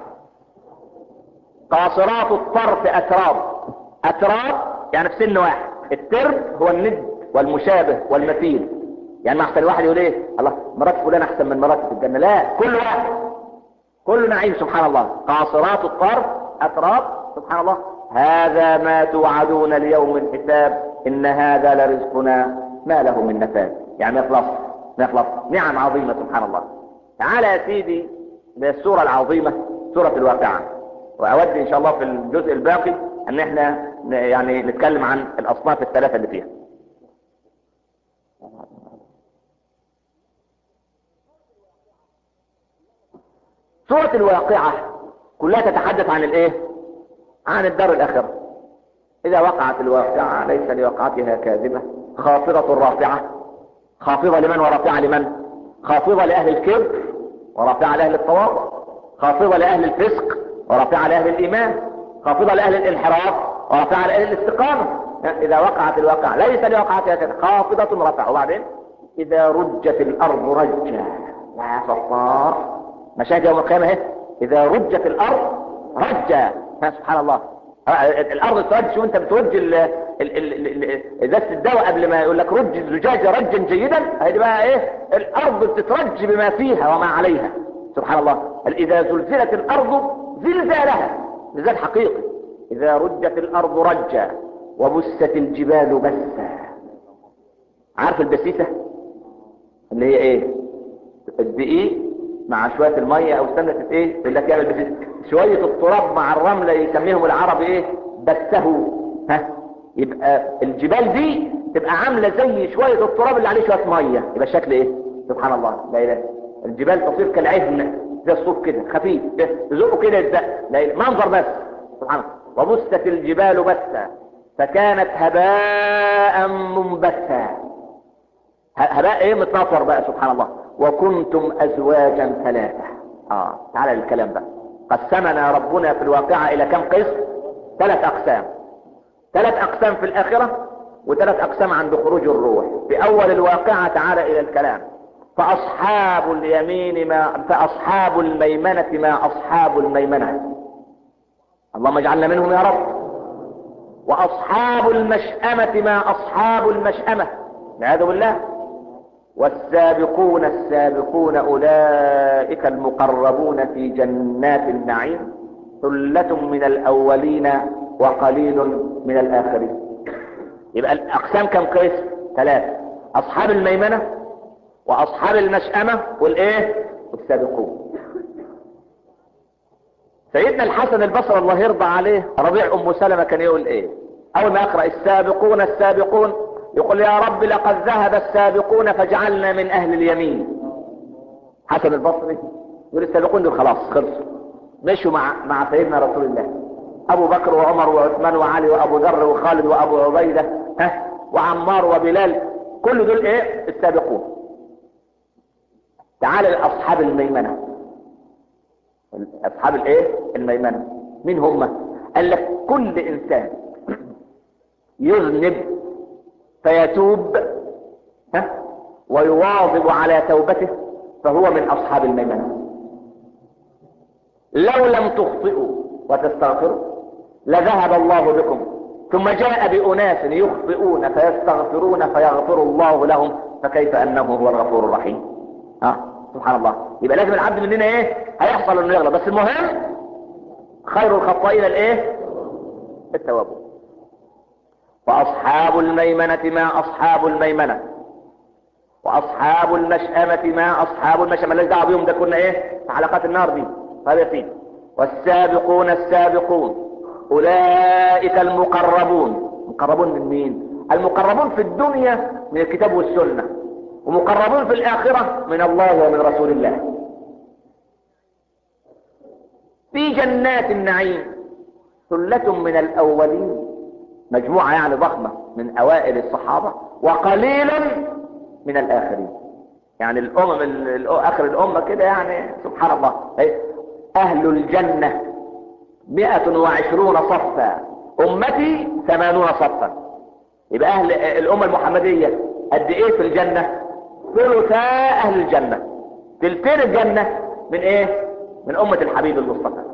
قاصرات الطرف اتراب اتراب يعني في سن واحد الترب هو الند والمشابه والمثيل يعني ما احسن واحد يقول ايه الله مرات فلان احسن من مرات في الجنه لا كل واحد كل نعيم سبحان الله قاصرات الطرف اتراب سبحان الله هذا ما توعدون ليوم الحساب ان هذا لرزقنا ما له من نفاذ يعني ما يخلص ما يخلص نعم عظيمه سبحان الله تعالى يا سيدي للسوره العظيمه سوره الواقعه واود ان شاء الله في الجزء الباقي ان احنا يعني نتكلم عن الاصناف الثلاثه اللي فيها سورة الواقعة كلها تتحدث عن الايه عن الدار الاخرة اذا وقعت الواقعة ليس لوقعتها كاذبة خافضة رافعة خافضة لمن ورافعة لمن خافضة لأهل الكبر ورافعة لأهل التواضع خافضة لأهل الفسق ورافعة لأهل الإيمان خافضة لأهل الانحراف ورافعة لأهل الاستقامة إذا وقعت الواقعة ليس لوقعتها كاذبة خافضة رافعة وبعدين إذا رجت الأرض رجا يا ستار مشاهد يوم القيامة اهي اذا رجت الارض رجا سبحان الله الارض ترج وانت بترج ازازه الدواء قبل ما يقول لك رج الزجاجه رجا جيدا هذه بقى ايه الارض بتترج بما فيها وما عليها سبحان الله اذا زلزلت الارض زلزالها زلزال حقيقي اذا رجت الارض رجا وبست الجبال بسا عارف البسيسه اللي هي ايه الدقيق مع شوية المية او سنة ايه يقول لك يعمل بس شوية التراب مع الرملة يسميهم العرب ايه بسه ها يبقى الجبال دي تبقى عاملة زي شوية التراب اللي عليه شوية مية يبقى الشكل ايه سبحان الله لا اله الجبال تصير كالعهن زي الصوف كده خفيف تزقه كده يزق لا اله منظر بس سبحان الله وبست الجبال بسا فكانت هباء منبثا هباء ايه متناثر بقى سبحان الله وكنتم ازواجا ثلاثة اه تعالى للكلام بقى قسمنا ربنا في الواقعة الى كم قسم ثلاث اقسام ثلاث اقسام في الاخرة وثلاث اقسام عند خروج الروح في اول الواقعة تعالى الى الكلام فاصحاب اليمين ما فاصحاب الميمنة ما اصحاب الميمنة اللهم اجعلنا منهم يا رب واصحاب المشأمة ما اصحاب المشأمة والعياذ بالله والسابقون السابقون أولئك المقربون في جنات النعيم ثلة من الأولين وقليل من الآخرين يبقى الأقسام كم قسم ثلاثة أصحاب الميمنة وأصحاب المشأمة والإيه والسابقون سيدنا الحسن البصري الله يرضى عليه ربيع أم سلمة كان يقول إيه أول ما يقرأ السابقون السابقون يقول يا رب لقد ذهب السابقون فاجعلنا من اهل اليمين حسن البصري يقول السابقون دول خلاص خلصوا مشوا مع مع سيدنا رسول الله ابو بكر وعمر وعثمان وعلي وابو ذر وخالد وابو عبيده ها وعمار وبلال كل دول ايه السابقون تعال لاصحاب الميمنه اصحاب الايه الميمنه مين هم قال لك كل انسان يذنب فيتوب ها ويواظب على توبته فهو من اصحاب الميمنه لو لم تخطئوا وتستغفروا لذهب الله بكم ثم جاء بأناس يخطئون فيستغفرون فيغفر الله لهم فكيف أنه هو الغفور الرحيم ها سبحان الله يبقى لازم العبد مننا ايه هيحصل انه يغلط بس المهم خير الخطائين الايه التوابون وأصحاب الميمنة ما أصحاب الميمنة وأصحاب المشأمة ما أصحاب المشأمة اللي دعوا بيهم ده كنا إيه في حلقات النار دي هذا يا والسابقون السابقون أولئك المقربون مقربون من مين المقربون في الدنيا من الكتاب والسنة ومقربون في الآخرة من الله ومن رسول الله في جنات النعيم ثلة من الأولين مجموعة يعني ضخمة من اوائل الصحابة وقليل من الاخرين يعني الامم ال- اخر الامة كده يعني سبحان الله إيه؟ اهل الجنة مئة وعشرون صفا امتي ثمانون صفا يبقى اهل الامة المحمدية قد ايه في الجنة ثلثا اهل الجنة تلتين الجنة من ايه من امة الحبيب المصطفى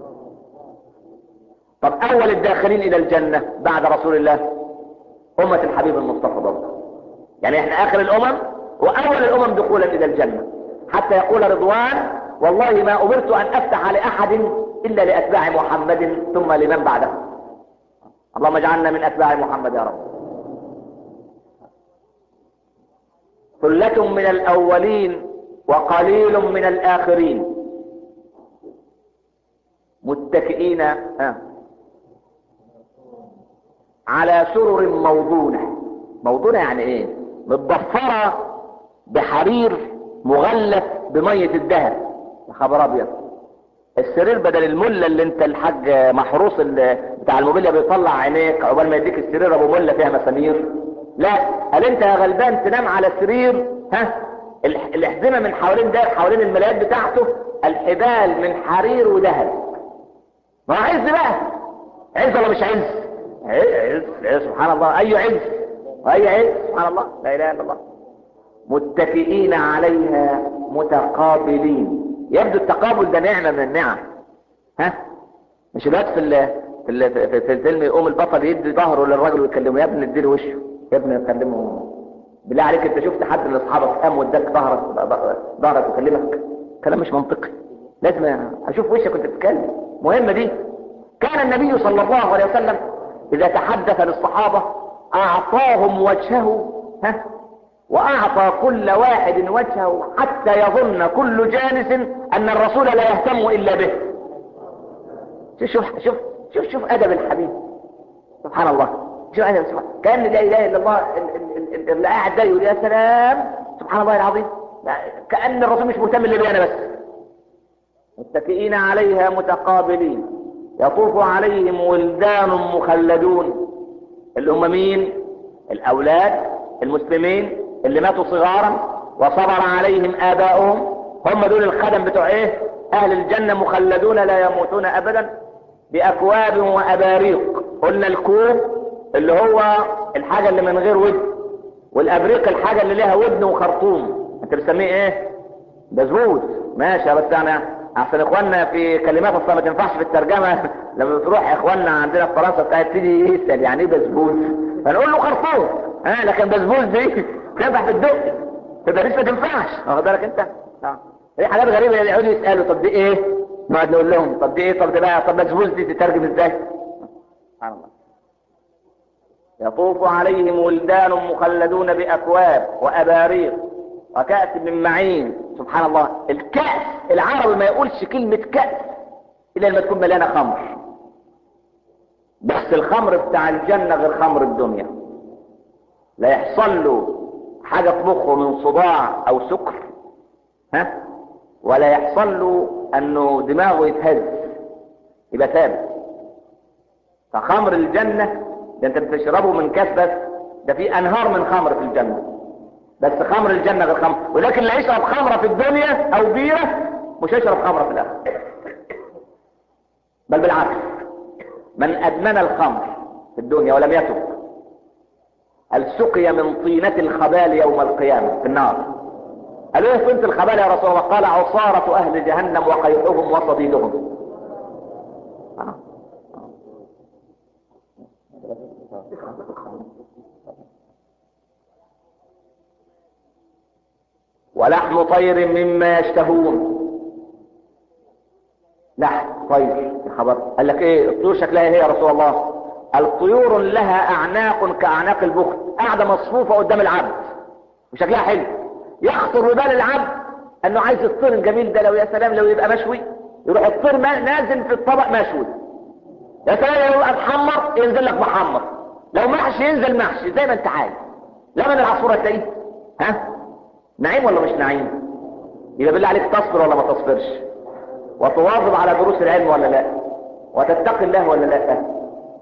طب اول الداخلين الى الجنة بعد رسول الله امة الحبيب المصطفى برضه يعني احنا اخر الامم واول الامم دخولا الى الجنة حتى يقول رضوان والله ما امرت ان افتح لاحد الا لاتباع محمد ثم لمن بعده اللهم اجعلنا من اتباع محمد يا رب ثلة من الاولين وقليل من الاخرين متكئين آه. على سرر موضونة موضونة يعني ايه متضفرة بحرير مغلف بمية الذهب يا خبر ابيض السرير بدل الملة اللي انت الحاج محروس اللي بتاع الموبيليا بيطلع عينيك عقبال ما يديك السرير ابو ملة فيها مسامير لا قال انت يا غلبان تنام على سرير ها الح- الاحزمة من حوالين ده حوالين الملايات بتاعته الحبال من حرير وذهب ما هو عز بقى عز ولا مش عز عز عز سبحان الله اي عز واي عز سبحان الله لا اله الا الله متكئين عليها متقابلين يبدو التقابل ده نعمه من النعم ها مش الوقت في ال في ال في, في الفيلم يقوم البطل يدي ظهره للراجل ويكلمه يا ابني اديله وشه يا ابني كلمه بالله عليك انت شفت حد من اصحابك قام واداك ظهرك ظهرك وكلمك كلام مش منطقي لازم اشوف وشك وانت بتتكلم مهمه دي كان النبي صلى الله عليه وسلم اذا تحدث للصحابه اعطاهم وجهه ها واعطى كل واحد وجهه حتى يظن كل جالس ان الرسول لا يهتم الا به شوف شوف شوف شوف شوف ادب الحبيب سبحان الله شوف ادب سبحان كان لا اله الا الله ال- ال- ال- اللي قاعد ده يقول يا سلام سبحان الله العظيم كان الرسول مش مهتم الا بي انا بس متكئين عليها متقابلين يطوف عليهم ولدان مخلدون اللي هم مين الاولاد المسلمين اللي ماتوا صغارا وصبر عليهم اباؤهم هم دول الخدم بتوع ايه اهل الجنة مخلدون لا يموتون ابدا باكواب واباريق قلنا الكوب اللي هو الحاجة اللي من غير ودن والابريق الحاجة اللي لها ودن وخرطوم انت بتسميه ايه بزبوز ماشي بس انا احسن اخواننا في كلمات اصلا ما تنفعش في الترجمه لما بتروح اخواننا عندنا في فرنسا بتاعت تيجي يسال يعني ايه بزبوز فنقول له خرطوم ها لكن بزبوز دي تنفع في الدق تدريس ما تنفعش واخد بالك انت اه دي حاجات غريبه اللي يقعدوا يسالوا طب دي ايه نقعد نقول لهم طب دي ايه طب دي بقى طب بزبوز دي تترجم ازاي سبحان الله يطوف عليهم ولدان مخلدون باكواب واباريق وكأس من معين سبحان الله الكأس العربي ما يقولش كلمة كأس إلا لما تكون مليانة خمر بس الخمر بتاع الجنة غير خمر الدنيا لا يحصل له حاجة في مخه من صداع أو سكر ها ولا يحصل له أنه دماغه يتهز يبقى ثابت فخمر الجنة ده انت بتشربه من كاس بس ده في انهار من خمر في الجنة بس خمر الجنة غير خمر ولكن اللي يشرب خمرة في الدنيا او بيرة مش هيشرب خمرة في الاخر بل بالعكس من ادمن الخمر في الدنيا ولم يتب هل سقي من طينة الخبال يوم القيامة في النار قالوا ايه طينة الخبال يا رسول الله قال عصارة اهل جهنم وقيحهم وصديدهم آه. ولحم طير مما يشتهون لحم طير يا خبر قال لك ايه الطيور شكلها ايه يا رسول الله الطيور لها اعناق كاعناق البخت قاعده مصفوفه قدام العبد وشكلها حلو يخطر ببال العبد انه عايز الطير الجميل ده لو يا سلام لو يبقى مشوي يروح الطير ما- نازل في الطبق مشوي يا سلام لو يبقى محمر ينزل لك محمر لو محشي ينزل محشي زي ما انت عايز لمن العصفوره تلاقيه ها نعيم ولا مش نعيم يبقى بالله عليك تصبر ولا ما تصبرش وتواظب على دروس العلم ولا لا وتتقي الله ولا لا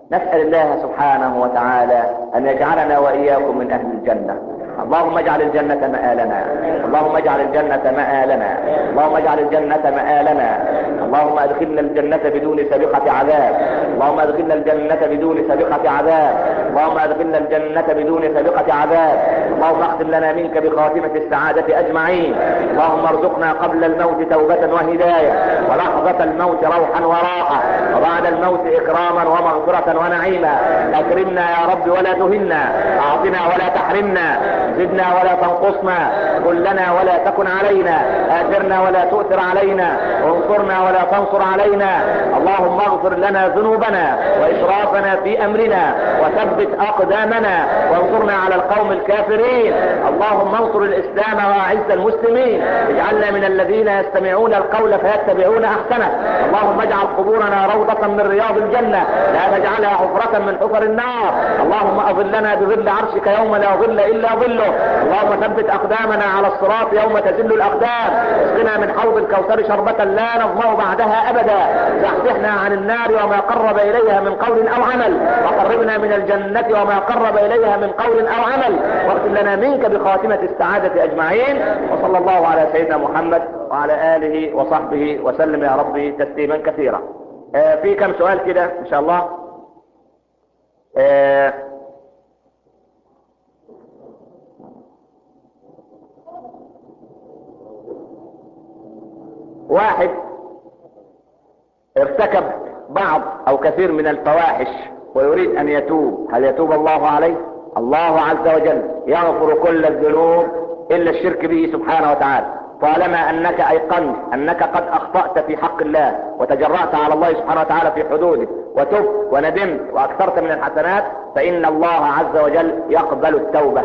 نسأل الله سبحانه وتعالى أن يجعلنا وإياكم من أهل الجنة اللهم اجعل الجنة مآلنا اللهم اجعل الجنة مآلنا اللهم اجعل الجنة مآلنا اللهم ادخلنا الجنة بدون سابقة عذاب اللهم ادخلنا الجنة بدون سابقة عذاب اللهم ادخلنا الجنة بدون سابقة عذاب اللهم اختم لنا منك بخاتمة السعادة أجمعين اللهم ارزقنا قبل الموت توبة وهداية ولحظة الموت روحا وراحة وبعد الموت إكراما ومغفرة ونعيما أكرمنا يا رب ولا تهنا أعطنا ولا تحرمنا زدنا ولا تنقصنا كلنا ولا تكن علينا آثرنا ولا تؤثر علينا وانصرنا ولا تنصر علينا اللهم اغفر لنا ذنوبنا وإسرافنا في أمرنا وثبت أقدامنا وانصرنا على القوم الكافرين اللهم انصر الإسلام وأعز المسلمين اجعلنا من الذين يستمعون القول فيتبعون أحسنه اللهم اجعل قبورنا روضة من رياض الجنة لا تجعلها حفرة من حفر النار اللهم أظلنا بظل عرشك يوم لا ظل إلا ظله اللهم ثبت أقدامنا على الصراط يوم تزل الأقدام اسقنا من حوض الكوثر شربة لا نظمأ بعدها أبدا زحزحنا عن النار وما قرب إليها من قول أو عمل وقربنا من الجنة وما قرب إليها من قول أو عمل واغفر لنا منك بخاتمة السعادة أجمعين وصلى الله على سيدنا محمد وعلى آله وصحبه وسلم يا ربي تسليما كثيرا آه في كم سؤال كده إن شاء الله آه واحد ارتكب بعض او كثير من الفواحش ويريد ان يتوب هل يتوب الله عليه الله عز وجل يغفر كل الذنوب الا الشرك به سبحانه وتعالى طالما انك ايقنت انك قد اخطأت في حق الله وتجرأت على الله سبحانه وتعالى في حدوده وتبت وندمت واكثرت من الحسنات فان الله عز وجل يقبل التوبة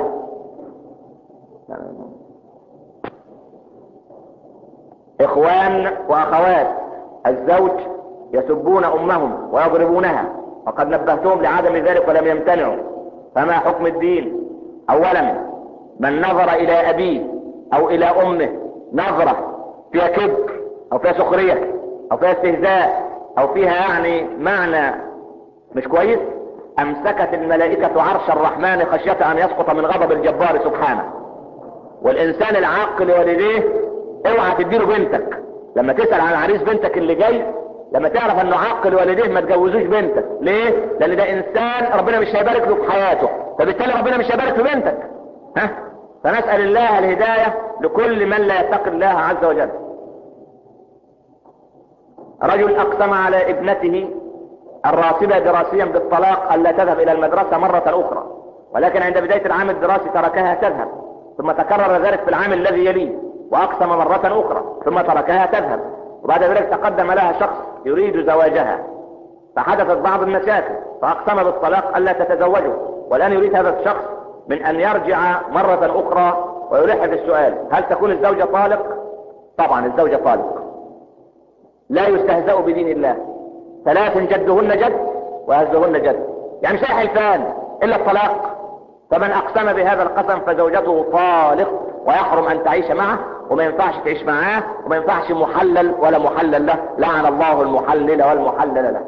اخوان واخوات الزوج يسبون امهم ويضربونها وقد نبهتهم لعدم ذلك ولم يمتنعوا فما حكم الدين اولا من نظر الى ابيه او الى امه نظرة فيها كبر او فيها سخرية او فيها استهزاء او فيها يعني معنى مش كويس امسكت الملائكة عرش الرحمن خشية ان يسقط من غضب الجبار سبحانه والانسان العاقل والديه اوعى تديله بنتك لما تسأل عن عريس بنتك اللي جاي لما تعرف انه عاقل والديه ما تجوزوش بنتك ليه لان ده انسان ربنا مش هيبارك له في حياته فبالتالي ربنا مش هيبارك في بنتك ها فنسأل الله الهداية لكل من لا يتقي الله عز وجل رجل اقسم على ابنته الراسبة دراسيا بالطلاق الا تذهب الى المدرسة مرة اخرى ولكن عند بداية العام الدراسي تركها تذهب ثم تكرر ذلك في العام الذي يليه واقسم مرة اخرى ثم تركها تذهب وبعد ذلك تقدم لها شخص يريد زواجها فحدثت بعض المشاكل فاقسم بالطلاق الا تتزوجه والان يريد هذا الشخص من ان يرجع مرة اخرى ويلح بالسؤال هل تكون الزوجة طالق طبعا الزوجة طالق لا يستهزأ بدين الله ثلاث جدهن جد وهزهن جد يعني شيء حلفان الا الطلاق فمن اقسم بهذا القسم فزوجته طالق ويحرم ان تعيش معه وما ينفعش تعيش معاه وما ينفعش محلل ولا محلل له لعن الله المحلل والمحلل له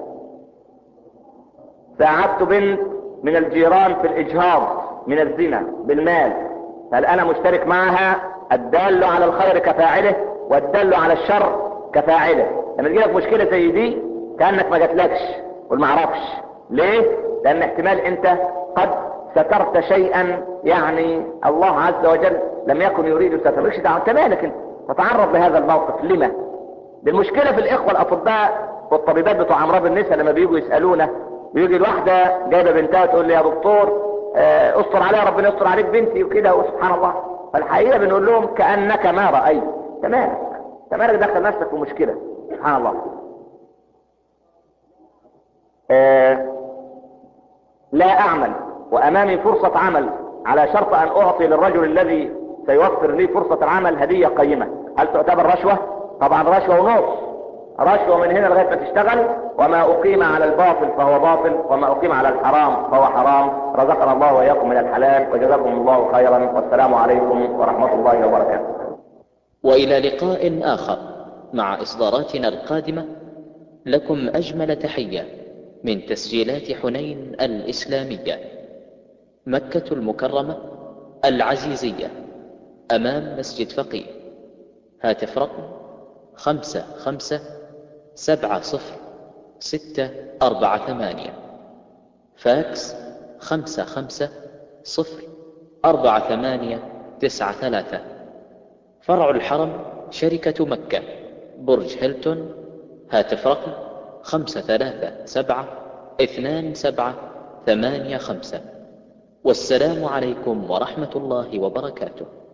ساعدت بنت من الجيران في الاجهاض من الزنا بالمال هل انا مشترك معها الدال على الخير كفاعله والدال على الشر كفاعله لما تجيلك مشكلة زي دي كأنك ما جاتلكش وما عرفش ليه لان احتمال انت قد سترت شيئا يعني الله عز وجل لم يكن يريد ستر مش دعوه انت مالك انت تتعرض لهذا الموقف لما دي المشكله في الاخوه الاطباء والطبيبات بتوع امراض النساء لما بييجوا يسالونا بيجي الواحده جايبه بنتها تقول لي يا دكتور آه، استر عليها ربنا يستر عليك بنتي وكده وسبحان الله فالحقيقه بنقول لهم كانك ما رايت انت مالك انت مالك دخل نفسك في مشكله سبحان الله آه، لا اعمل وامامي فرصة عمل على شرط ان اعطي للرجل الذي سيوفر لي فرصة العمل هدية قيمة هل تعتبر رشوة طبعا رشوة ونص رشوة من هنا لغاية ما تشتغل وما اقيم على الباطل فهو باطل وما اقيم على الحرام فهو حرام رزقنا الله واياكم من الحلال وجزاكم الله خيرا والسلام عليكم ورحمة الله وبركاته والى لقاء اخر مع اصداراتنا القادمة لكم اجمل تحية من تسجيلات حنين الإسلامية مكة المكرمة العزيزية أمام مسجد فقيه هاتف رقم خمسة خمسة سبعة صفر ستة أربعة ثمانية فاكس خمسة خمسة صفر أربعة ثمانية تسعة ثلاثة فرع الحرم شركة مكة برج هيلتون هاتف رقم خمسة ثلاثة سبعة اثنان سبعة ثمانية خمسة والسلام عليكم ورحمة الله وبركاته